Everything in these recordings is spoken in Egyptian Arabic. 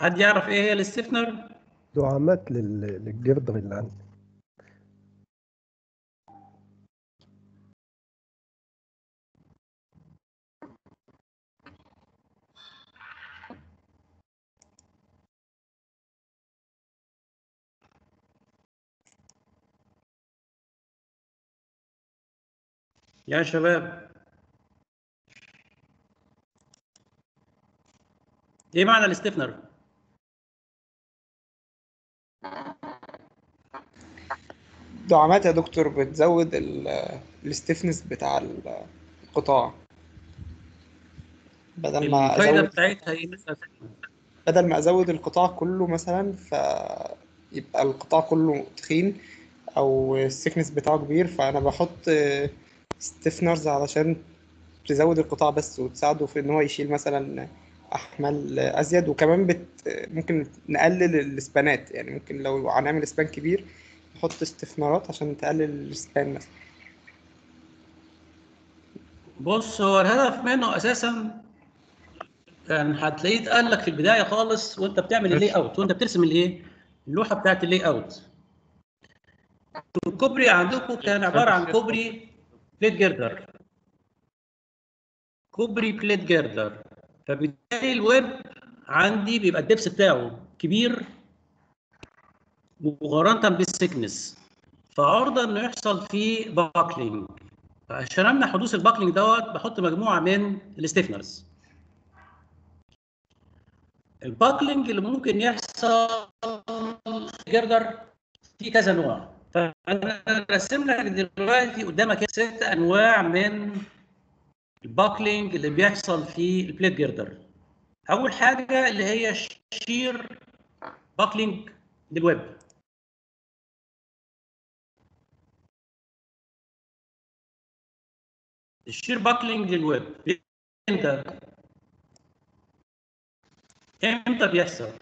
حد يعرف ايه هي الستيفنر دعامات لل- للجردر اللي عندي يا شباب ايه معنى الستيفنر دعامات يا دكتور بتزود ال- الستيفنس بتاع ال- القطاع بدل ما الفايده ازود بتاعتها ايه مثلا بدل ما ازود القطاع كله مثلا فيبقى القطاع كله تخين او السكنس بتاعه كبير فانا بحط ستيفنرز علشان تزود القطاع بس وتساعده في ان هو يشيل مثلا احمال ازيد وكمان بت ممكن نقلل السبانات يعني ممكن لو هنعمل سبان كبير نحط استثمارات عشان تقلل السبان مثلا بص هو الهدف منه اساسا كان هتلاقيه اتقال لك في البدايه خالص وانت بتعمل اللي اوت وانت بترسم الايه اللوحه بتاعت اللي اوت الكوبري عندكم كان عباره عن كوبري بليت جيردر كوبري بليت جيردر فبالتالي الويب عندي بيبقى الدبس بتاعه كبير مقارنه بالسكنس فعرضه انه يحصل فيه باكلينج عشان امنع حدوث الباكلينج دوت بحط مجموعه من الستيفنرز الباكلينج اللي ممكن يحصل في جردر في كذا نوع فانا رسم لك دلوقتي قدامك ست انواع من الباكلينج اللي بيحصل في البليت جردر اول حاجه اللي هي شير باكلينج للويب الشير باكلينج للويب امتى امتى بيحصل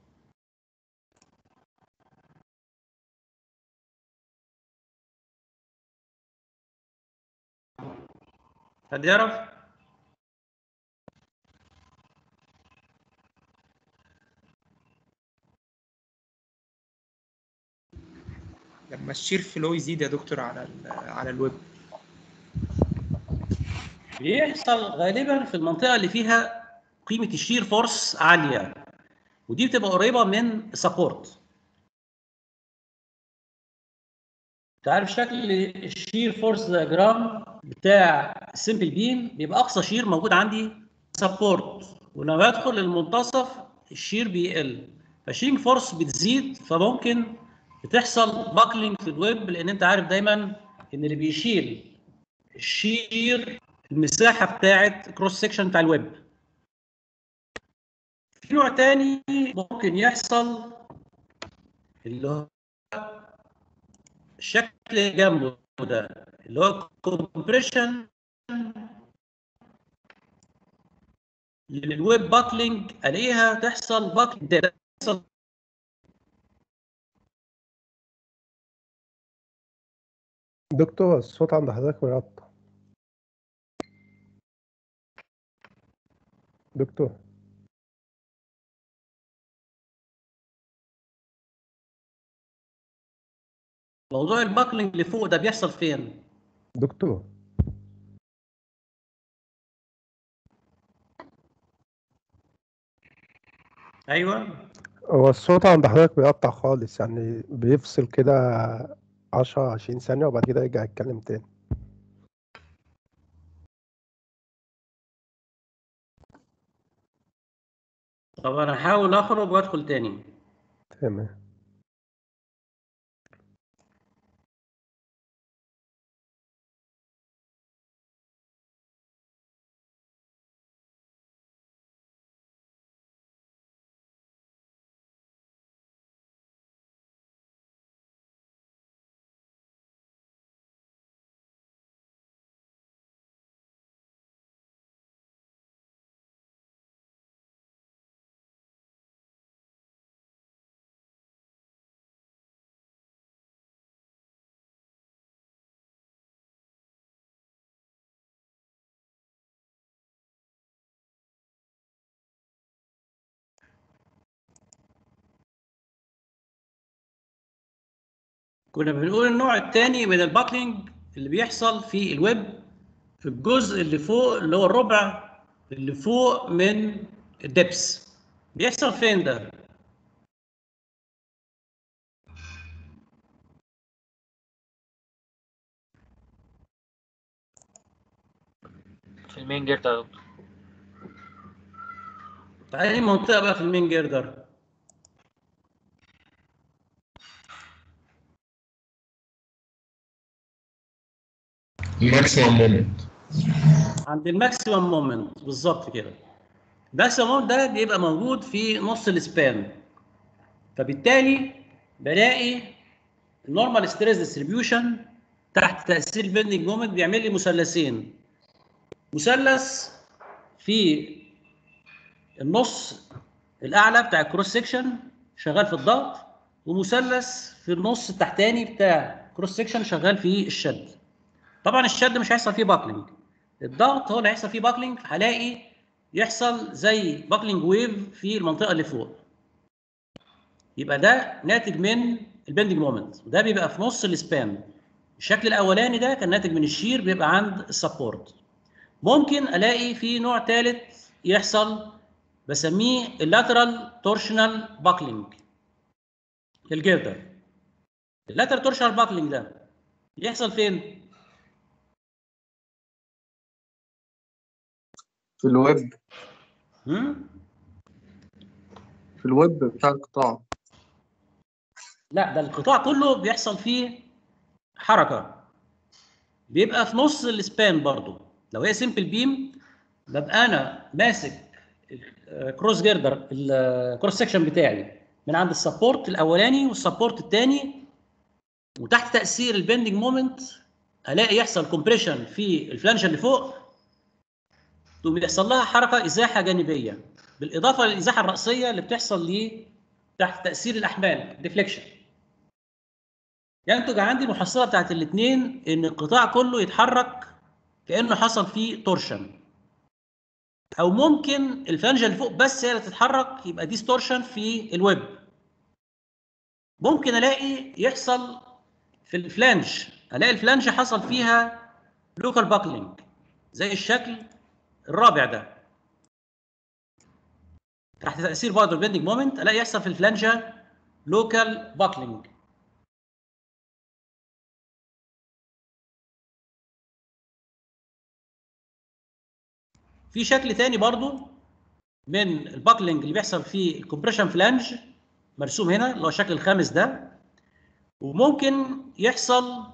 حد يعرف لما الشير فلو يزيد يا دكتور على ال- على الويب بيحصل غالبا في المنطقه اللي فيها قيمه الشير فورس عاليه ودي بتبقى قريبه من السبورت تعرف شكل الشير فورس دياجرام بتاع السمبل بيم بيبقى اقصى شير موجود عندي سبورت ولما بدخل المنتصف الشير بيقل فالشيرنج فورس بتزيد فممكن بتحصل باكلينج في الويب لان انت عارف دايما ان اللي بيشيل الشير المساحه بتاعه كروس سكشن بتاع الويب في نوع تاني ممكن يحصل اللي هو الشكل اللي جنبه ده اللي هو كومبريشن للويب باكلينج الاقيها تحصل باكلينج تحصل دكتور الصوت عند حضرتك بيقطع دكتور موضوع الباكلينج اللي فوق ده بيحصل فين؟ دكتور ايوه هو الصوت عند حضرتك بيقطع خالص يعني بيفصل كده عشرة عشرين ثانية وبعد كده يرجع يتكلم تاني طب انا هحاول اخرج وادخل تاني تمام كنا بنقول النوع الثاني من الباكلينج اللي بيحصل في الويب في الجزء اللي فوق اللي هو الربع اللي فوق من الدبس بيحصل فين ده؟ في المين جير ده تعالى منطقة بقى في المين جيردر ماكسيمم مومنت عند الماكسيمم مومنت بالظبط كده الماكسيمم مومنت ده بيبقى موجود في نص السبان فبالتالي بلاقي النورمال ستريس ديستريبيوشن تحت تاثير البندنج مومنت بيعمل لي مثلثين مثلث في النص الاعلى بتاع الكروس سيكشن شغال في الضغط ومثلث في النص التحتاني بتاع الكروس سيكشن شغال في الشد طبعا الشد مش هيحصل فيه باكلينج الضغط هو اللي هيحصل فيه باكلينج هلاقي يحصل زي باكلينج ويف في المنطقه اللي فوق يبقى ده ناتج من البندنج مومنت وده بيبقى في نص السبان الشكل الاولاني ده كان ناتج من الشير بيبقى عند السبورت ممكن الاقي في نوع ثالث يحصل بسميه اللاترال تورشنال باكلينج للجردر اللاترال تورشنال باكلينج ده يحصل فين؟ في الويب هم؟ في الويب بتاع القطاع لا ده القطاع كله بيحصل فيه حركه بيبقى في نص السبان برضو لو هي سمبل بيم ببقى انا ماسك الكروس جيردر الكروس سكشن بتاعي من عند السبورت الاولاني والسبورت الثاني وتحت تاثير البندنج مومنت الاقي يحصل كومبريشن في الفلانجه اللي فوق تقوم يحصل لها حركه ازاحه جانبيه بالاضافه للازاحه الراسيه اللي بتحصل لي تحت تاثير الاحمال ديفليكشن ينتج عندي المحصله بتاعت الاثنين ان القطاع كله يتحرك كانه حصل فيه تورشن او ممكن الفلانجه اللي فوق بس هي اللي تتحرك يبقى ديستورشن في الويب ممكن الاقي يحصل في الفلانج الاقي الفلانج حصل فيها لوكال باكلينج زي الشكل الرابع ده تحت تاثير برضه البندنج مومنت الاقي يحصل في الفلانجه لوكال باكلينج في شكل تاني برضو من الباكلينج اللي بيحصل في الكومبريشن فلانج مرسوم هنا اللي هو الشكل الخامس ده وممكن يحصل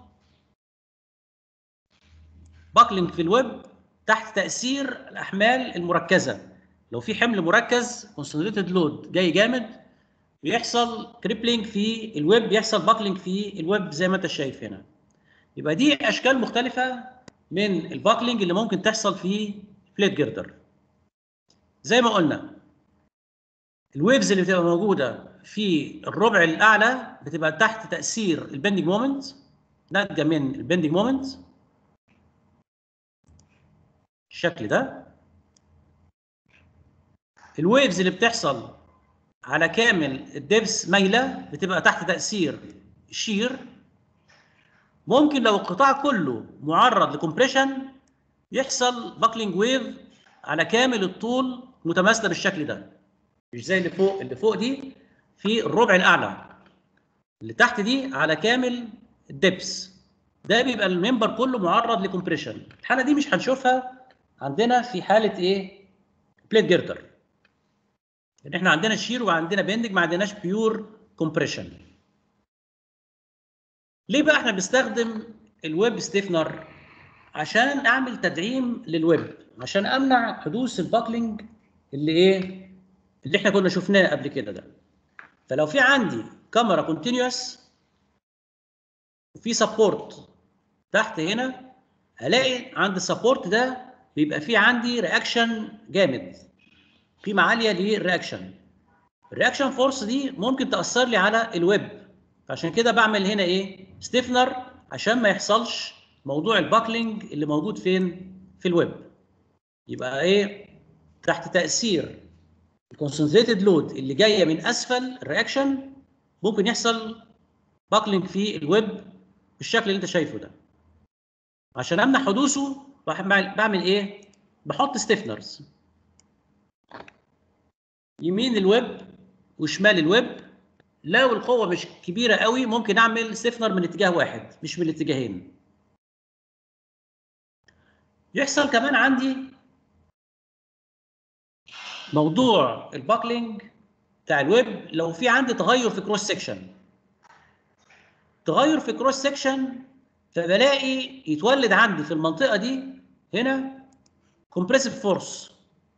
باكلينج في الويب تحت تاثير الاحمال المركزه لو في حمل مركز كونسنتريتد لود جاي جامد بيحصل كريبلينج في الويب بيحصل باكلينج في الويب زي ما انت شايف هنا يبقى دي اشكال مختلفه من الباكلينج اللي ممكن تحصل في بليت جردر زي ما قلنا الويفز اللي بتبقى موجوده في الربع الاعلى بتبقى تحت تاثير البندنج مومنت ناتجه من البندنج مومنت الشكل ده الويفز اللي بتحصل على كامل الدبس مايله بتبقى تحت تاثير الشير ممكن لو القطاع كله معرض لكمبريشن يحصل باكلينج ويف على كامل الطول متماثله بالشكل ده مش زي اللي فوق اللي فوق دي في الربع الاعلى اللي تحت دي على كامل الدبس ده بيبقى الممبر كله معرض لكمبريشن الحاله دي مش هنشوفها عندنا في حاله ايه بليت جيردر ان احنا عندنا شير وعندنا بندج ما عندناش بيور كومبريشن ليه بقى احنا بنستخدم الويب ستيفنر عشان اعمل تدعيم للويب عشان امنع حدوث الباكلينج اللي ايه اللي احنا كنا شفناه قبل كده ده فلو في عندي كاميرا كونتينوس وفي سبورت تحت هنا هلاقي عند السبورت ده بيبقى في عندي رياكشن جامد قيمه عاليه للرياكشن الرياكشن فورس دي ممكن تاثر لي على الويب فعشان كده بعمل هنا ايه ستيفنر عشان ما يحصلش موضوع الباكلينج اللي موجود فين في الويب يبقى ايه تحت تاثير الكونسنتريتد لود اللي جايه من اسفل الرياكشن ممكن يحصل باكلينج في الويب بالشكل اللي انت شايفه ده عشان امنع حدوثه بعمل بعمل ايه بحط ستيفنرز يمين الويب وشمال الويب لو القوه مش كبيره قوي ممكن اعمل ستيفنر من اتجاه واحد مش من الاتجاهين يحصل كمان عندي موضوع الباكلينج بتاع الويب لو في عندي تغير في كروس سكشن تغير في كروس سكشن فبلاقي يتولد عندي في المنطقه دي هنا كومبريسيف فورس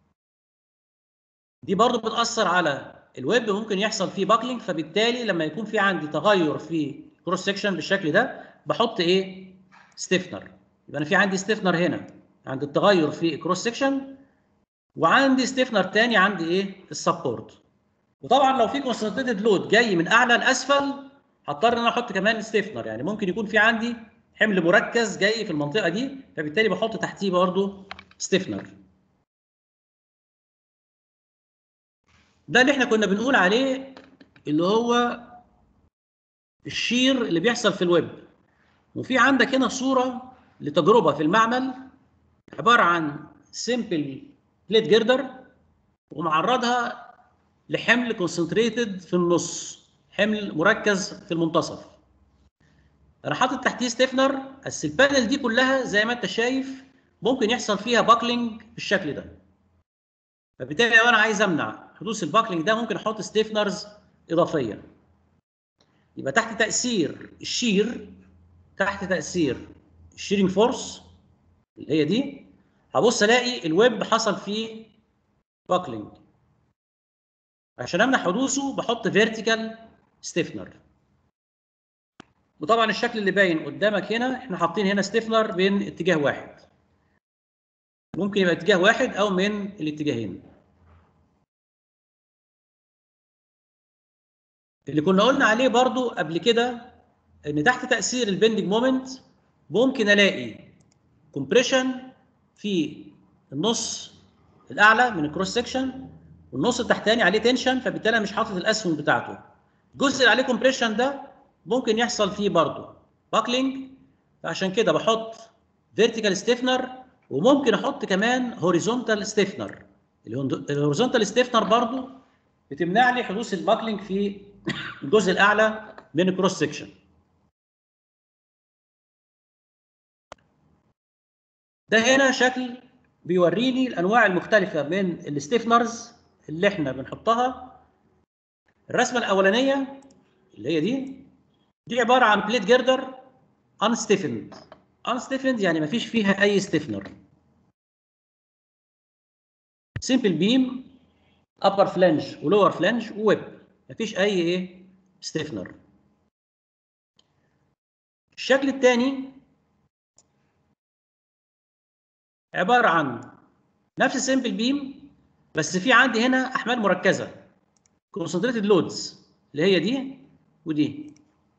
دي برضو بتاثر على الويب ممكن يحصل فيه باكلينج فبالتالي لما يكون في عندي تغير في كروس سكشن بالشكل ده بحط ايه ستيفنر يبقى انا في عندي ستيفنر هنا عند التغير في كروس سكشن وعندي ستيفنر تاني عندي ايه السبورت وطبعا لو في كونسنتريتد لود جاي من اعلى لاسفل هضطر ان انا احط كمان ستيفنر يعني ممكن يكون في عندي حمل مركز جاي في المنطقه دي فبالتالي بحط تحتيه برضو ستيفنر ده اللي احنا كنا بنقول عليه اللي هو الشير اللي بيحصل في الويب وفي عندك هنا صوره لتجربه في المعمل عباره عن سيمبل بليت جيردر ومعرضها لحمل كونسنتريتد في النص حمل مركز في المنتصف انا حاطط تحتيه ستيفنر بس البانل دي كلها زي ما انت شايف ممكن يحصل فيها باكلينج بالشكل ده فبالتالي لو انا عايز امنع حدوث الباكلينج ده ممكن احط ستيفنرز اضافيه يبقى تحت تاثير الشير تحت تاثير الشيرنج فورس اللي هي دي هبص الاقي الويب حصل فيه باكلينج عشان امنع حدوثه بحط فيرتيكال ستيفنر وطبعا الشكل اللي باين قدامك هنا احنا حاطين هنا ستيفنر بين اتجاه واحد ممكن يبقى اتجاه واحد او من الاتجاهين اللي كنا قلنا عليه برضو قبل كده ان تحت تاثير البندنج مومنت ممكن الاقي كومبريشن في النص الاعلى من الكروس سكشن والنص التحتاني عليه تنشن فبالتالي انا مش حاطط الاسهم بتاعته الجزء اللي عليه كومبريشن ده ممكن يحصل فيه برضه باكلينج فعشان كده بحط فيرتيكال ستيفنر وممكن احط كمان هوريزونتال ستيفنر الهوريزونتال ستيفنر برضه بتمنع لي حدوث الباكلينج في الجزء الاعلى من الكروس سكشن ده هنا شكل بيوريني الانواع المختلفه من الستيفنرز اللي احنا بنحطها الرسمه الاولانيه اللي هي دي دي عباره عن بليت جيردر unstiffened unstiffened يعني ما فيش فيها اي ستيفنر سمبل بيم upper فلانج ولور فلانج وويب ما فيش اي ايه ستيفنر الشكل الثاني عباره عن نفس السمبل بيم بس في عندي هنا احمال مركزه concentrated لودز اللي هي دي ودي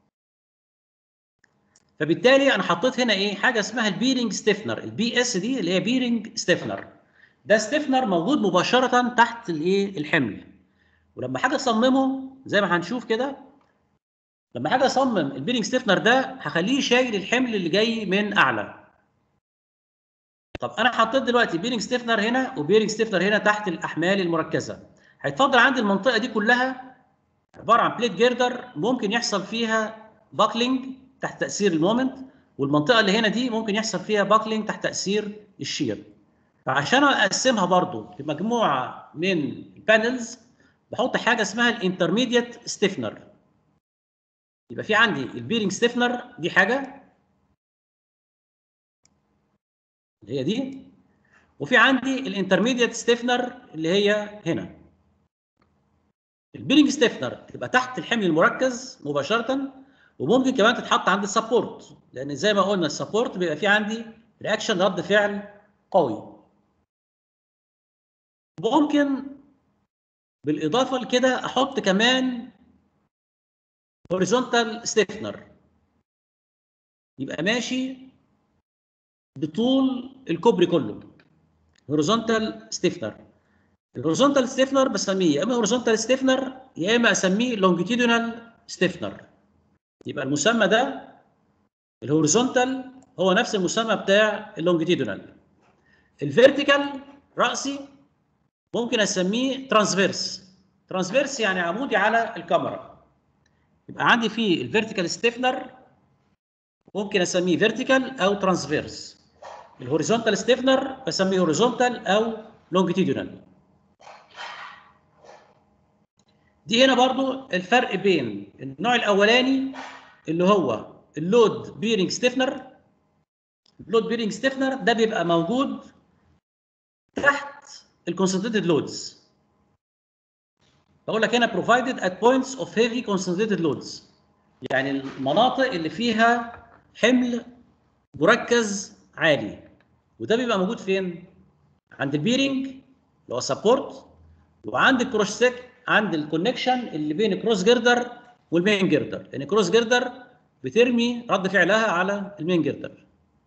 فبالتالي انا حطيت هنا ايه حاجه اسمها البيرنج ستيفنر البي اس دي اللي هي بيرنج ستيفنر ده ستيفنر موجود مباشره تحت الايه الحمل ولما حاجه اصممه زي ما هنشوف كده لما حاجه اصمم البيرنج ستيفنر ده هخليه شايل الحمل اللي جاي من اعلى طب انا حطيت دلوقتي بيرنج ستيفنر هنا وبيرنج ستيفنر هنا تحت الاحمال المركزه هيتفضل عندي المنطقه دي كلها عباره عن بليت جيردر ممكن يحصل فيها باكلينج تحت تاثير المومنت والمنطقه اللي هنا دي ممكن يحصل فيها باكلينج تحت تاثير الشير فعشان اقسمها برضو لمجموعه من البانلز بحط حاجه اسمها الانترميديت ستيفنر يبقى في عندي البيرنج ستيفنر دي حاجه اللي هي دي وفي عندي الانترميديت ستيفنر اللي هي هنا البيرنج ستيفنر تبقى تحت الحمل المركز مباشره وممكن كمان تتحط عند السبورت لان زي ما قلنا السبورت بيبقى فيه عندي رياكشن رد فعل قوي ممكن بالاضافه لكده احط كمان هوريزونتال ستيفنر يبقى ماشي بطول الكوبري كله هوريزونتال ستيفنر الهوريزونتال ستيفنر بسميه يا اما هوريزونتال ستيفنر يا اما اسميه لونجيتيودينال ستيفنر يبقى المسمى ده الهوريزونتال هو نفس المسمى بتاع اللونجيتيودونال الفيرتيكال راسي ممكن اسميه ترانسفيرس ترانسفيرس يعني عمودي على الكاميرا يبقى عندي فيه الفيرتيكال ستيفنر ممكن اسميه فيرتيكال او ترانسفيرس الهوريزونتال ستيفنر بسميه هوريزونتال او لونجيتيودونال دي هنا برضو الفرق بين النوع الاولاني اللي هو اللود بيرنج ستيفنر اللود بيرنج ستيفنر ده بيبقى موجود تحت الكونسنتريتد لودز بقول لك هنا provided at points of heavy concentrated loads يعني المناطق اللي فيها حمل مركز عالي وده بيبقى موجود فين؟ عند البيرنج اللي هو سبورت وعند الكروس سيك عند الكونكشن اللي بين الكروس جيردر والمين جيردر لان الكروس جيردر بترمي رد فعلها على المين جيردر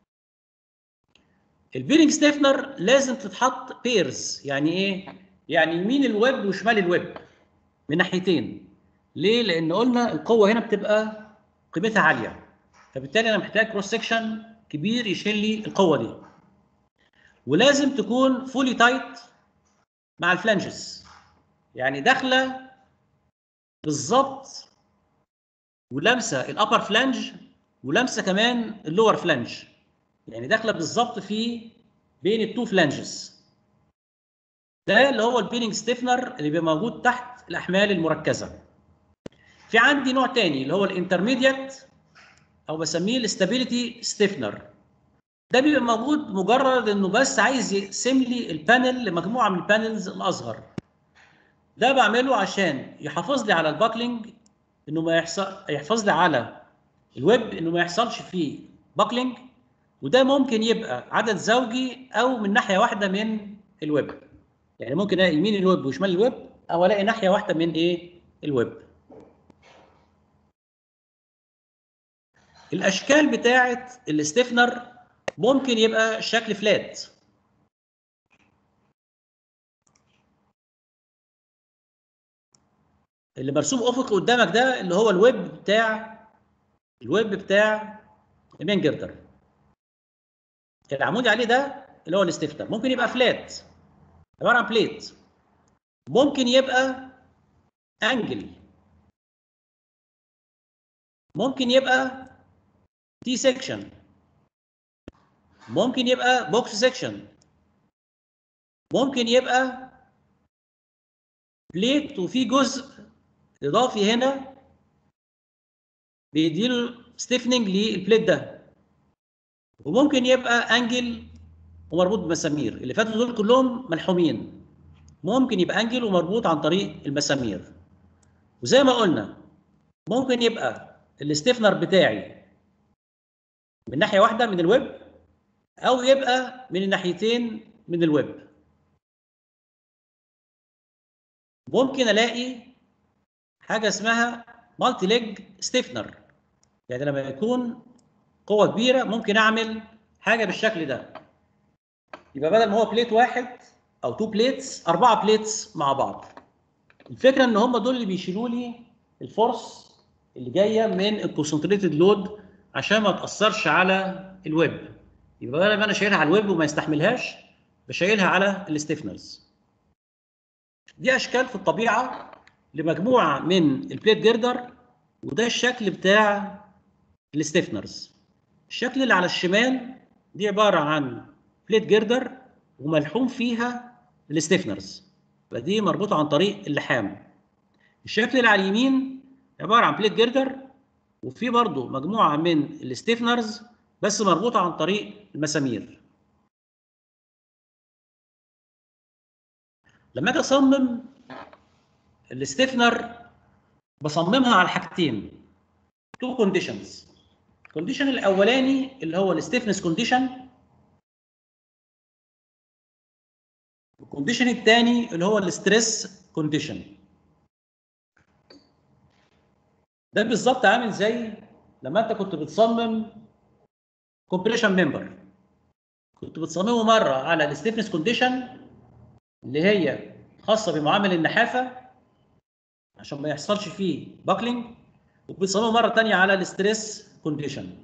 البيرنج ستيفنر لازم تتحط بيرز يعني ايه؟ يعني يمين الويب وشمال الويب من ناحيتين ليه؟ لان قلنا القوه هنا بتبقى قيمتها عاليه فبالتالي انا محتاج كروس سكشن كبير يشيل لي القوه دي ولازم تكون فولي تايت مع الفلانجز يعني داخله بالظبط ولامسه الابر فلانج ولامسه كمان اللور فلانج يعني داخله بالظبط في بين التو فلانجز ده اللي هو البيرنج ستيفنر اللي بيبقى موجود تحت الاحمال المركزه في عندي نوع تاني اللي هو الانترميديت او بسميه الاستابيليتي ستيفنر ده بيبقى موجود مجرد انه بس عايز يقسم لي البانل لمجموعه من البانلز الاصغر ده بعمله عشان يحافظ لي على الباكلينج انه ما يحصل يحافظ لي على الويب انه ما يحصلش فيه باكلينج وده ممكن يبقى عدد زوجي او من ناحيه واحده من الويب يعني ممكن الاقي يمين الويب وشمال الويب او الاقي ناحيه واحده من ايه الويب الاشكال بتاعه الاستيفنر ممكن يبقى شكل فلات اللي مرسوم افقي قدامك ده اللي هو الويب بتاع الويب بتاع المين جردر العمودي عليه ده اللي هو الاستفتاء ممكن يبقى فلات عباره عن بليت ممكن يبقى انجل ممكن يبقى تي سيكشن ممكن يبقى بوكس سيكشن ممكن يبقى بليت وفي جزء اضافي هنا بيديله ستيفننج للبليت ده وممكن يبقى انجل ومربوط بمسامير اللي فاتوا دول كلهم ملحومين ممكن يبقى انجل ومربوط عن طريق المسامير وزي ما قلنا ممكن يبقى الاستيفنر بتاعي من ناحيه واحده من الويب او يبقى من الناحيتين من الويب ممكن الاقي حاجه اسمها مالتي ليج ستيفنر يعني لما يكون قوه كبيره ممكن اعمل حاجه بالشكل ده يبقى بدل ما هو بليت واحد او تو بليتس اربعه بليتس مع بعض الفكره ان هم دول اللي بيشيلوا لي الفورس اللي جايه من الكونسنتريتد لود عشان ما تاثرش على الويب يبقى بدل ما انا شايلها على الويب وما يستحملهاش بشيلها على الستيفنرز دي اشكال في الطبيعه لمجموعه من البليت جيردر وده الشكل بتاع الستيفنرز الشكل اللي على الشمال دي عباره عن بليت جيردر وملحوم فيها الستيفنرز فدي مربوطه عن طريق اللحام الشكل اللي على اليمين عباره عن بليت جيردر وفي برضه مجموعه من الستيفنرز بس مربوطه عن طريق المسامير لما اجي اصمم الستيفنر بصممها على حاجتين تو كونديشنز الكونديشن الاولاني اللي هو الستيفنس كونديشن والكونديشن الثاني اللي هو الستريس كونديشن ده بالظبط عامل زي لما انت كنت بتصمم كومبريشن ممبر كنت بتصممه مره على الستيفنس كونديشن اللي هي خاصه بمعامل النحافه عشان ما يحصلش فيه باكلينج وبتصممه مره ثانيه على الاستريس كونديشن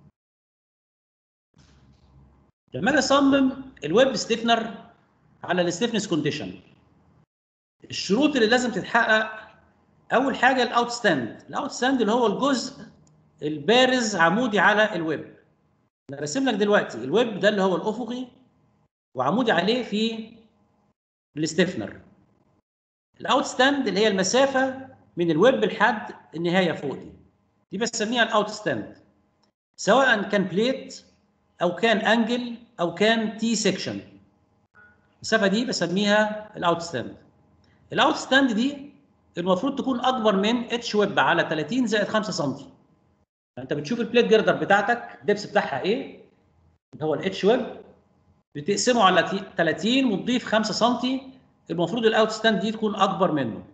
لما اجي اصمم الويب ستيفنر على الستيفنس كونديشن الشروط اللي لازم تتحقق اول حاجه الاوت ستاند الاوت ستاند اللي هو الجزء البارز عمودي على الويب انا راسم لك دلوقتي الويب ده اللي هو الافقي وعمودي عليه في الستيفنر الاوت ستاند اللي هي المسافه من الويب لحد النهايه فوق دي دي بسميها الاوت ستاند سواء كان بليت او كان انجل او كان تي سيكشن المسافه دي بسميها الاوت ستاند الاوت ستاند دي المفروض تكون اكبر من اتش ويب على 30 زائد 5 سم انت بتشوف البليت جردر بتاعتك الدبس بتاعها ايه اللي هو الاتش ويب بتقسمه على 30 وتضيف 5 سم المفروض الاوت ستاند دي تكون اكبر منه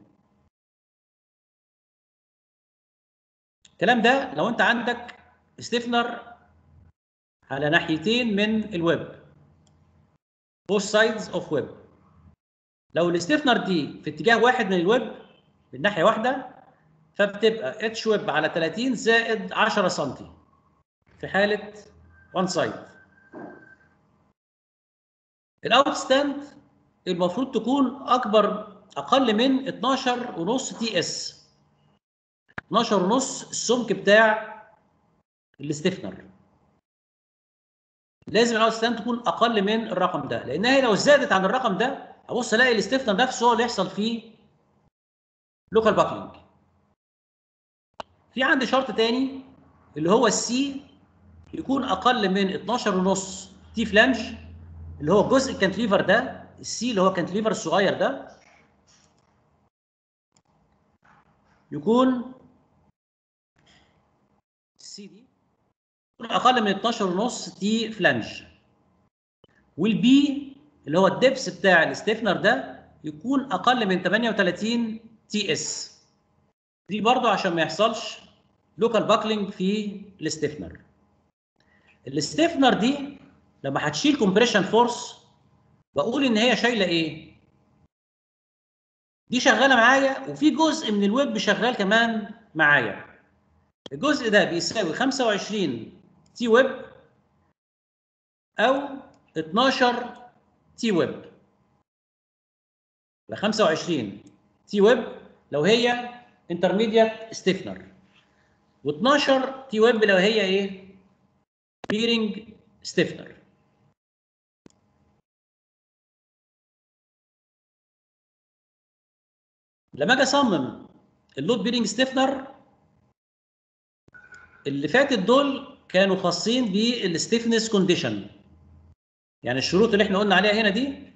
الكلام ده لو انت عندك ستيفنر على ناحيتين من الويب both sides of web لو الستيفنر دي في اتجاه واحد من الويب من ناحيه واحده فبتبقى اتش ويب على 30 زائد 10 سم في حاله one side الاوت ستاند المفروض تكون اكبر اقل من 12 ونص تي اس 12 ونص السمك بتاع الاستفنر لازم الاوت ستاند تكون اقل من الرقم ده لانها لو زادت عن الرقم ده ابص الاقي الاستفنر نفسه هو اللي يحصل فيه لوكال باكلينج في عندي شرط تاني اللي هو السي يكون اقل من 12 ونص تي فلانج اللي هو جزء الكانتليفر ده السي اللي هو الكانتليفر الصغير ده يكون السي دي يكون اقل من 12 ونص تي فلانج والبي اللي هو الدبس بتاع الاستيفنر ده يكون اقل من 38 تي اس دي برضو عشان ما يحصلش لوكال باكلينج في الاستيفنر الاستيفنر دي لما هتشيل كومبريشن فورس بقول ان هي شايله ايه دي شغاله معايا وفي جزء من الويب شغال كمان معايا الجزء ده بيساوي 25 تي ويب او 12 تي ويب 25 تي ويب لو هي انترميديت ستيفنر و12 تي ويب لو هي ايه بيرنج ستيفنر لما اجي اصمم اللود بيرنج ستيفنر اللي فاتت دول كانوا خاصين بالستيفنس كونديشن يعني الشروط اللي احنا قلنا عليها هنا دي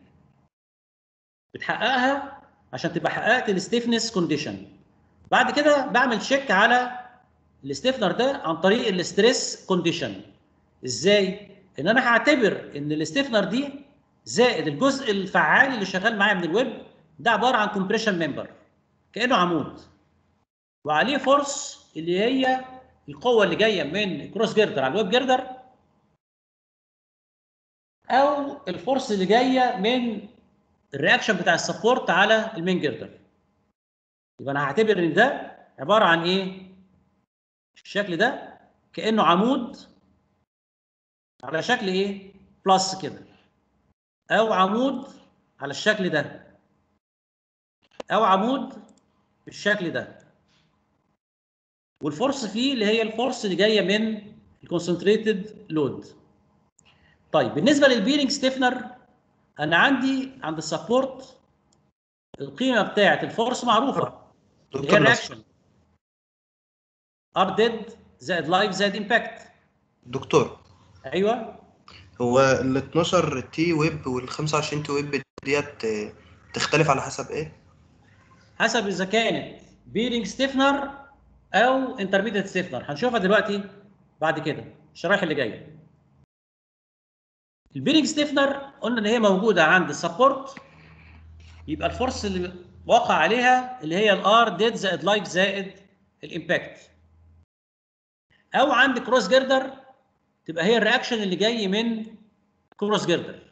بتحققها عشان تبقى حققت الستيفنس كونديشن بعد كده بعمل تشيك على الستيفنر ده عن طريق الستريس كونديشن ازاي ان انا هعتبر ان الستيفنر دي زائد الجزء الفعال اللي شغال معايا من الويب ده عباره عن كومبريشن ممبر كانه عمود وعليه فورس اللي هي القوه اللي جايه من الكروس جيردر على الويب جيردر او الفورس اللي جايه من الرياكشن بتاع السبورت على المين جيردر يبقى انا هعتبر ان ده عباره عن ايه الشكل ده كانه عمود على شكل ايه بلس كده او عمود على الشكل ده او عمود بالشكل ده والفورس فيه اللي هي الفورس اللي جايه من الكونسنتريتد لود طيب بالنسبه للبيرنج ستيفنر انا عندي عند السبورت القيمه بتاعه الفورس معروفه اللي هي الرياكشن ار ديد زائد لايف زائد امباكت دكتور ايوه هو ال 12 تي ويب وال 25 تي ويب ديت آه، تختلف على حسب ايه؟ حسب اذا كانت بيرنج ستيفنر او انترميديت ستيفنر هنشوفها دلوقتي بعد كده الشرايح اللي جايه البيرنج ستيفنر قلنا ان هي موجوده عند السبورت يبقى الفورس اللي واقع عليها اللي هي الار ديد زائد لايف زائد الامباكت او عند كروس جيردر تبقى هي الرياكشن اللي جاي من كروس جيردر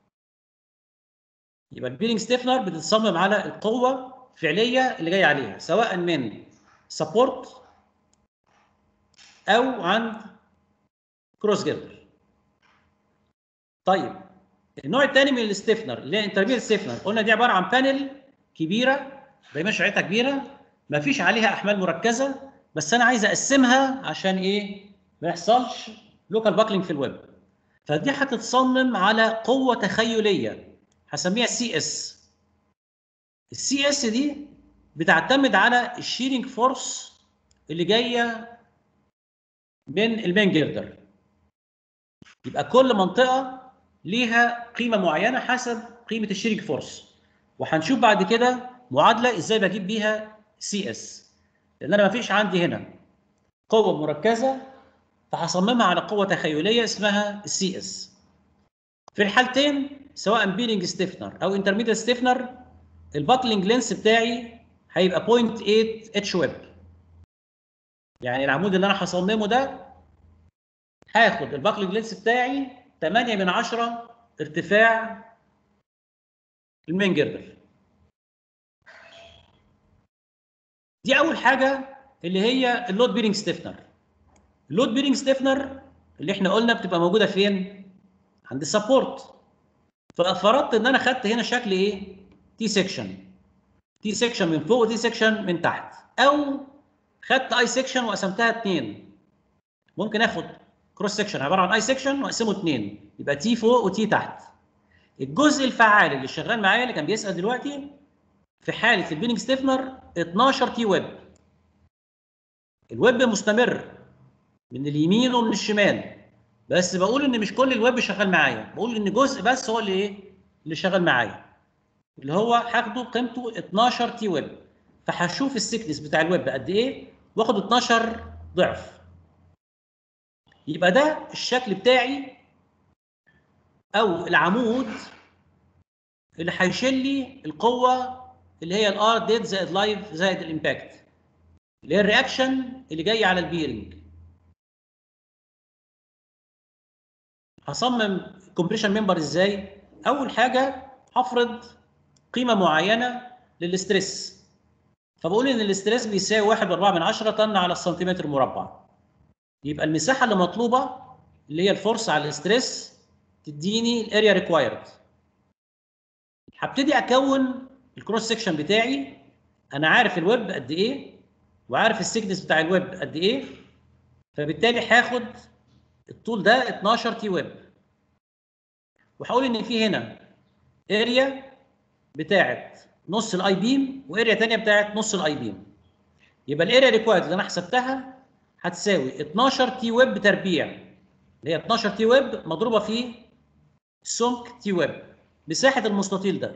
يبقى البيرنج ستيفنر بتتصمم على القوه الفعليه اللي جايه عليها سواء من سبورت او عند كروس جيردر طيب النوع الثاني من الاستيفنر اللي هي انترميديت ستيفنر قلنا دي عباره عن بانل كبيره دايما شريحتها كبيره ما فيش عليها احمال مركزه بس انا عايز اقسمها عشان ايه ما يحصلش لوكال باكلينج في الويب فدي هتتصمم على قوه تخيليه هسميها سي اس السي اس دي بتعتمد على الشيرنج فورس اللي جايه من المين جيردر يبقى كل منطقه ليها قيمه معينه حسب قيمه الشيرنج فورس وهنشوف بعد كده معادله ازاي بجيب بيها سي اس لان انا ما فيش عندي هنا قوه مركزه فهصممها على قوه تخيليه اسمها السي اس في الحالتين سواء بيرنج ستيفنر او انترميديت ستيفنر الباكلينج لينس بتاعي هيبقى 0.8 اتش ويب يعني العمود اللي انا هصممه ده هاخد الباكلينج لينس بتاعي 8 من 10 ارتفاع المين جيردر دي اول حاجه اللي هي اللود بيرنج ستيفنر اللود بيرنج ستيفنر اللي احنا قلنا بتبقى موجوده فين عند السبورت ففرضت ان انا خدت هنا شكل ايه تي سيكشن تي سيكشن من فوق وتي سيكشن من تحت او خدت اي سيكشن وقسمتها اتنين ممكن اخد كروس سيكشن عباره عن اي سيكشن واقسمه اتنين يبقى تي فوق وتي تحت الجزء الفعال اللي شغال معايا اللي كان بيسال دلوقتي في حاله البيننج ستيفنر 12 تي ويب الويب مستمر من اليمين ومن الشمال بس بقول ان مش كل الويب شغال معايا بقول ان جزء بس هو اللي ايه اللي شغال معايا اللي هو هاخده قيمته 12 تي ويب فهشوف السكنس بتاع الويب قد ايه واخد 12 ضعف يبقى ده الشكل بتاعي او العمود اللي هيشيل لي القوه اللي هي الار ديد زائد لايف زائد الامباكت اللي هي الرياكشن اللي جاي على البيرنج هصمم كومبريشن ممبر ازاي اول حاجه هفرض قيمه معينه للاستريس فبقول ان الاستريس بيساوي 1.4 من 10 طن على السنتيمتر مربع يبقى المساحه اللي مطلوبه اللي هي الفورس على الاستريس تديني الاريا ريكوايرد هبتدي اكون الكروس سكشن بتاعي انا عارف الويب قد ايه وعارف السكنس بتاع الويب قد ايه فبالتالي هاخد الطول ده 12 تي ويب وهقول ان في هنا اريا بتاعت نص الاي بيم واريا ثانيه بتاعت نص الاي بيم يبقى الاريا ريكوايرد اللي انا حسبتها هتساوي 12 تي ويب تربيع اللي هي 12 تي ويب مضروبه في سمك تي ويب مساحه المستطيل ده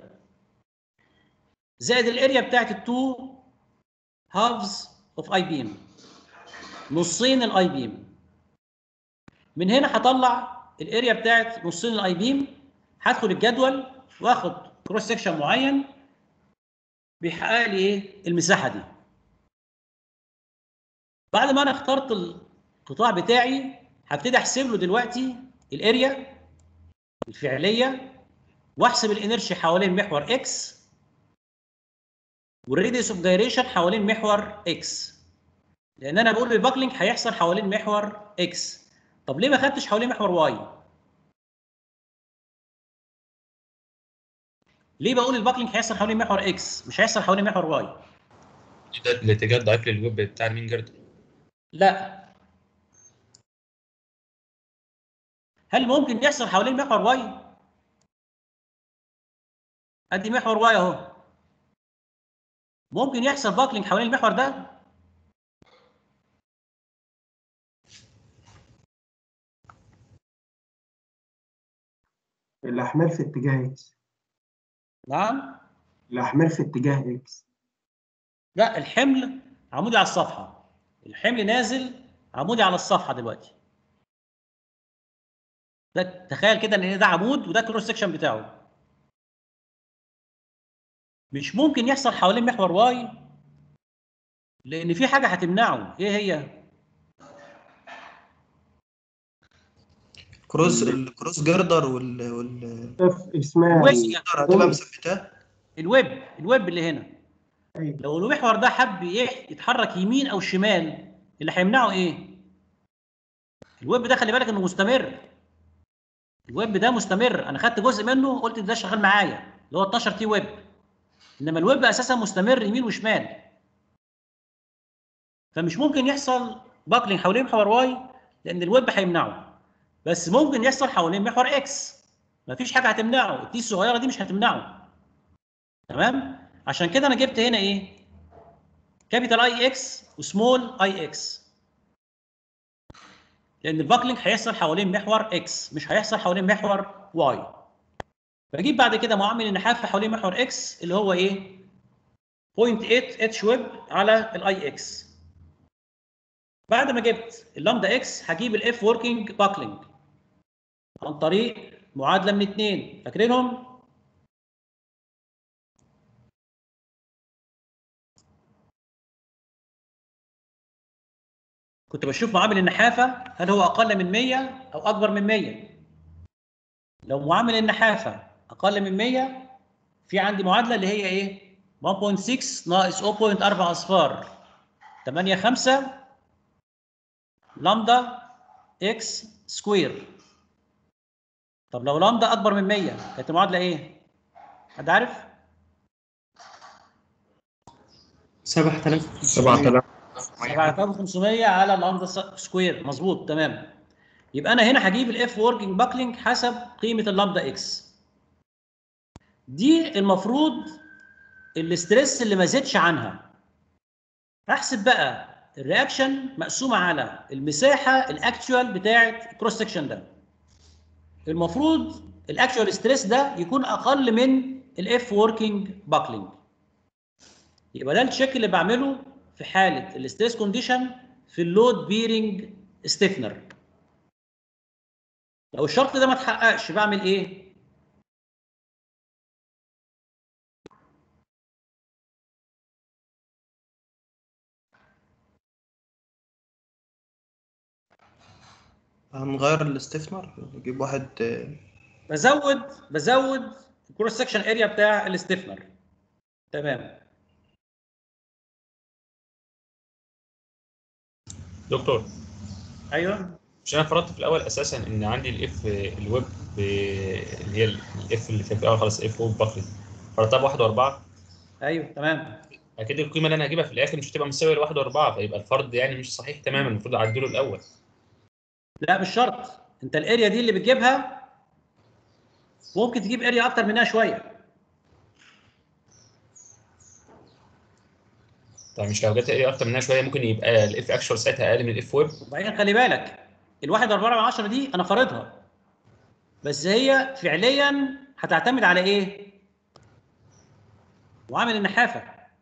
زائد الاريا بتاعت التو هافز اوف اي بيم نصين الاي بيم من هنا هطلع الاريا بتاعت نصين الاي بيم هدخل الجدول واخد كروس سكشن معين بيحقق لي ايه المساحه دي بعد ما انا اخترت القطاع بتاعي هبتدي احسب له دلوقتي الاريا الفعليه واحسب الانرشي حوالين محور اكس والريديوس اوف جايريشن حوالين محور اكس لان انا بقول الباكلينج هيحصل حوالين محور اكس طب ليه ما خدتش حوالين محور واي ليه بقول الباكلينج هيحصل حوالين محور اكس مش هيحصل حوالين محور واي ده الاتجاه الضعيف للويب بتاع المين جردر لا هل ممكن يحصل حوالين محور واي ادي محور واي اهو ممكن يحصل باكلينج حوالين المحور ده الأحمال في اتجاه إكس نعم الأحمال في اتجاه إكس لا الحمل عمودي على الصفحه الحمل نازل عمودي على الصفحه دلوقتي ده تخيل كده ان ده عمود وده كروس سكشن بتاعه مش ممكن يحصل حوالين محور واي لان في حاجه هتمنعه ايه هي كروس الكروس جردر وال وال اف اسمها الويب جردر هتبقى مثبتاه الويب الويب اللي هنا أيوة. لو المحور ده حب يه- يتحرك يمين او شمال اللي هيمنعه ايه الويب ده خلي بالك انه مستمر الويب ده مستمر انا خدت جزء منه قلت ده شغال معايا اللي هو 12 تي ويب انما الويب اساسا مستمر يمين وشمال فمش ممكن يحصل باكلينج حوالين محور واي لان الويب هيمنعه بس ممكن يحصل حوالين محور اكس مفيش حاجه هتمنعه التي الصغيره دي مش هتمنعه تمام عشان كده انا جبت هنا ايه كابيتال اي اكس وسمول اي اكس لان الباكلينج هيحصل حوالين محور اكس مش هيحصل حوالين محور واي بجيب بعد كده معامل النحافه حوالين محور اكس اللي هو ايه 0.8 اتش ويب على الاي اكس بعد ما جبت اللامدا اكس هجيب الاف وركينج باكلينج عن طريق معادله من اثنين فاكرينهم كنت بشوف معامل النحافه هل هو اقل من 100 او اكبر من 100 لو معامل النحافه اقل من 100 في عندي معادله اللي هي ايه 1.6 ناقص 0.4 اصفار 8 5 لامدا اكس سكوير طب لو لامدا اكبر من 100 كانت المعادله ايه حد عارف 7000 7000 7500 على لامدا سكوير مظبوط تمام يبقى انا هنا هجيب الاف وركينج باكلينج حسب قيمه اللامدا اكس دي المفروض الاستريس اللي ما زادش عنها احسب بقى الرياكشن مقسومه على المساحه الاكتوال بتاعه الكروس سكشن ده المفروض الاكتوال ستريس ده يكون اقل من الاف وركينج باكلينج يبقى ده التشيك اللي بعمله في حاله الاستريس كونديشن في اللود بيرنج ستيفنر لو الشرط ده ما اتحققش بعمل ايه هنغير الاستثمار نجيب واحد آه، بزود بزود الكروس سكشن اريا بتاع الاستيفنر تمام دكتور ايوه مش انا فرضت في الاول اساسا ان عندي الاف الويب ب- اللي هي الاف اللي كانت في الاول خلاص اف ويب باكلينج فرضتها بواحد واربعه ايوه تمام اكيد القيمه اللي انا هجيبها في الاخر مش هتبقى مساويه لواحد واربعه فيبقى الفرض يعني مش صحيح تماما المفروض اعدله الاول لا مش شرط انت الاريا دي اللي بتجيبها ممكن تجيب اريا اكتر منها شويه طيب مش لو جت ايه اكتر منها شويه ممكن يبقى الاف اكشوال ساعتها اقل من الاف ويب وبعدين خلي بالك الواحد أربعة من عشرة دي أنا فارضها بس هي فعليا هتعتمد على إيه؟ معامل النحافة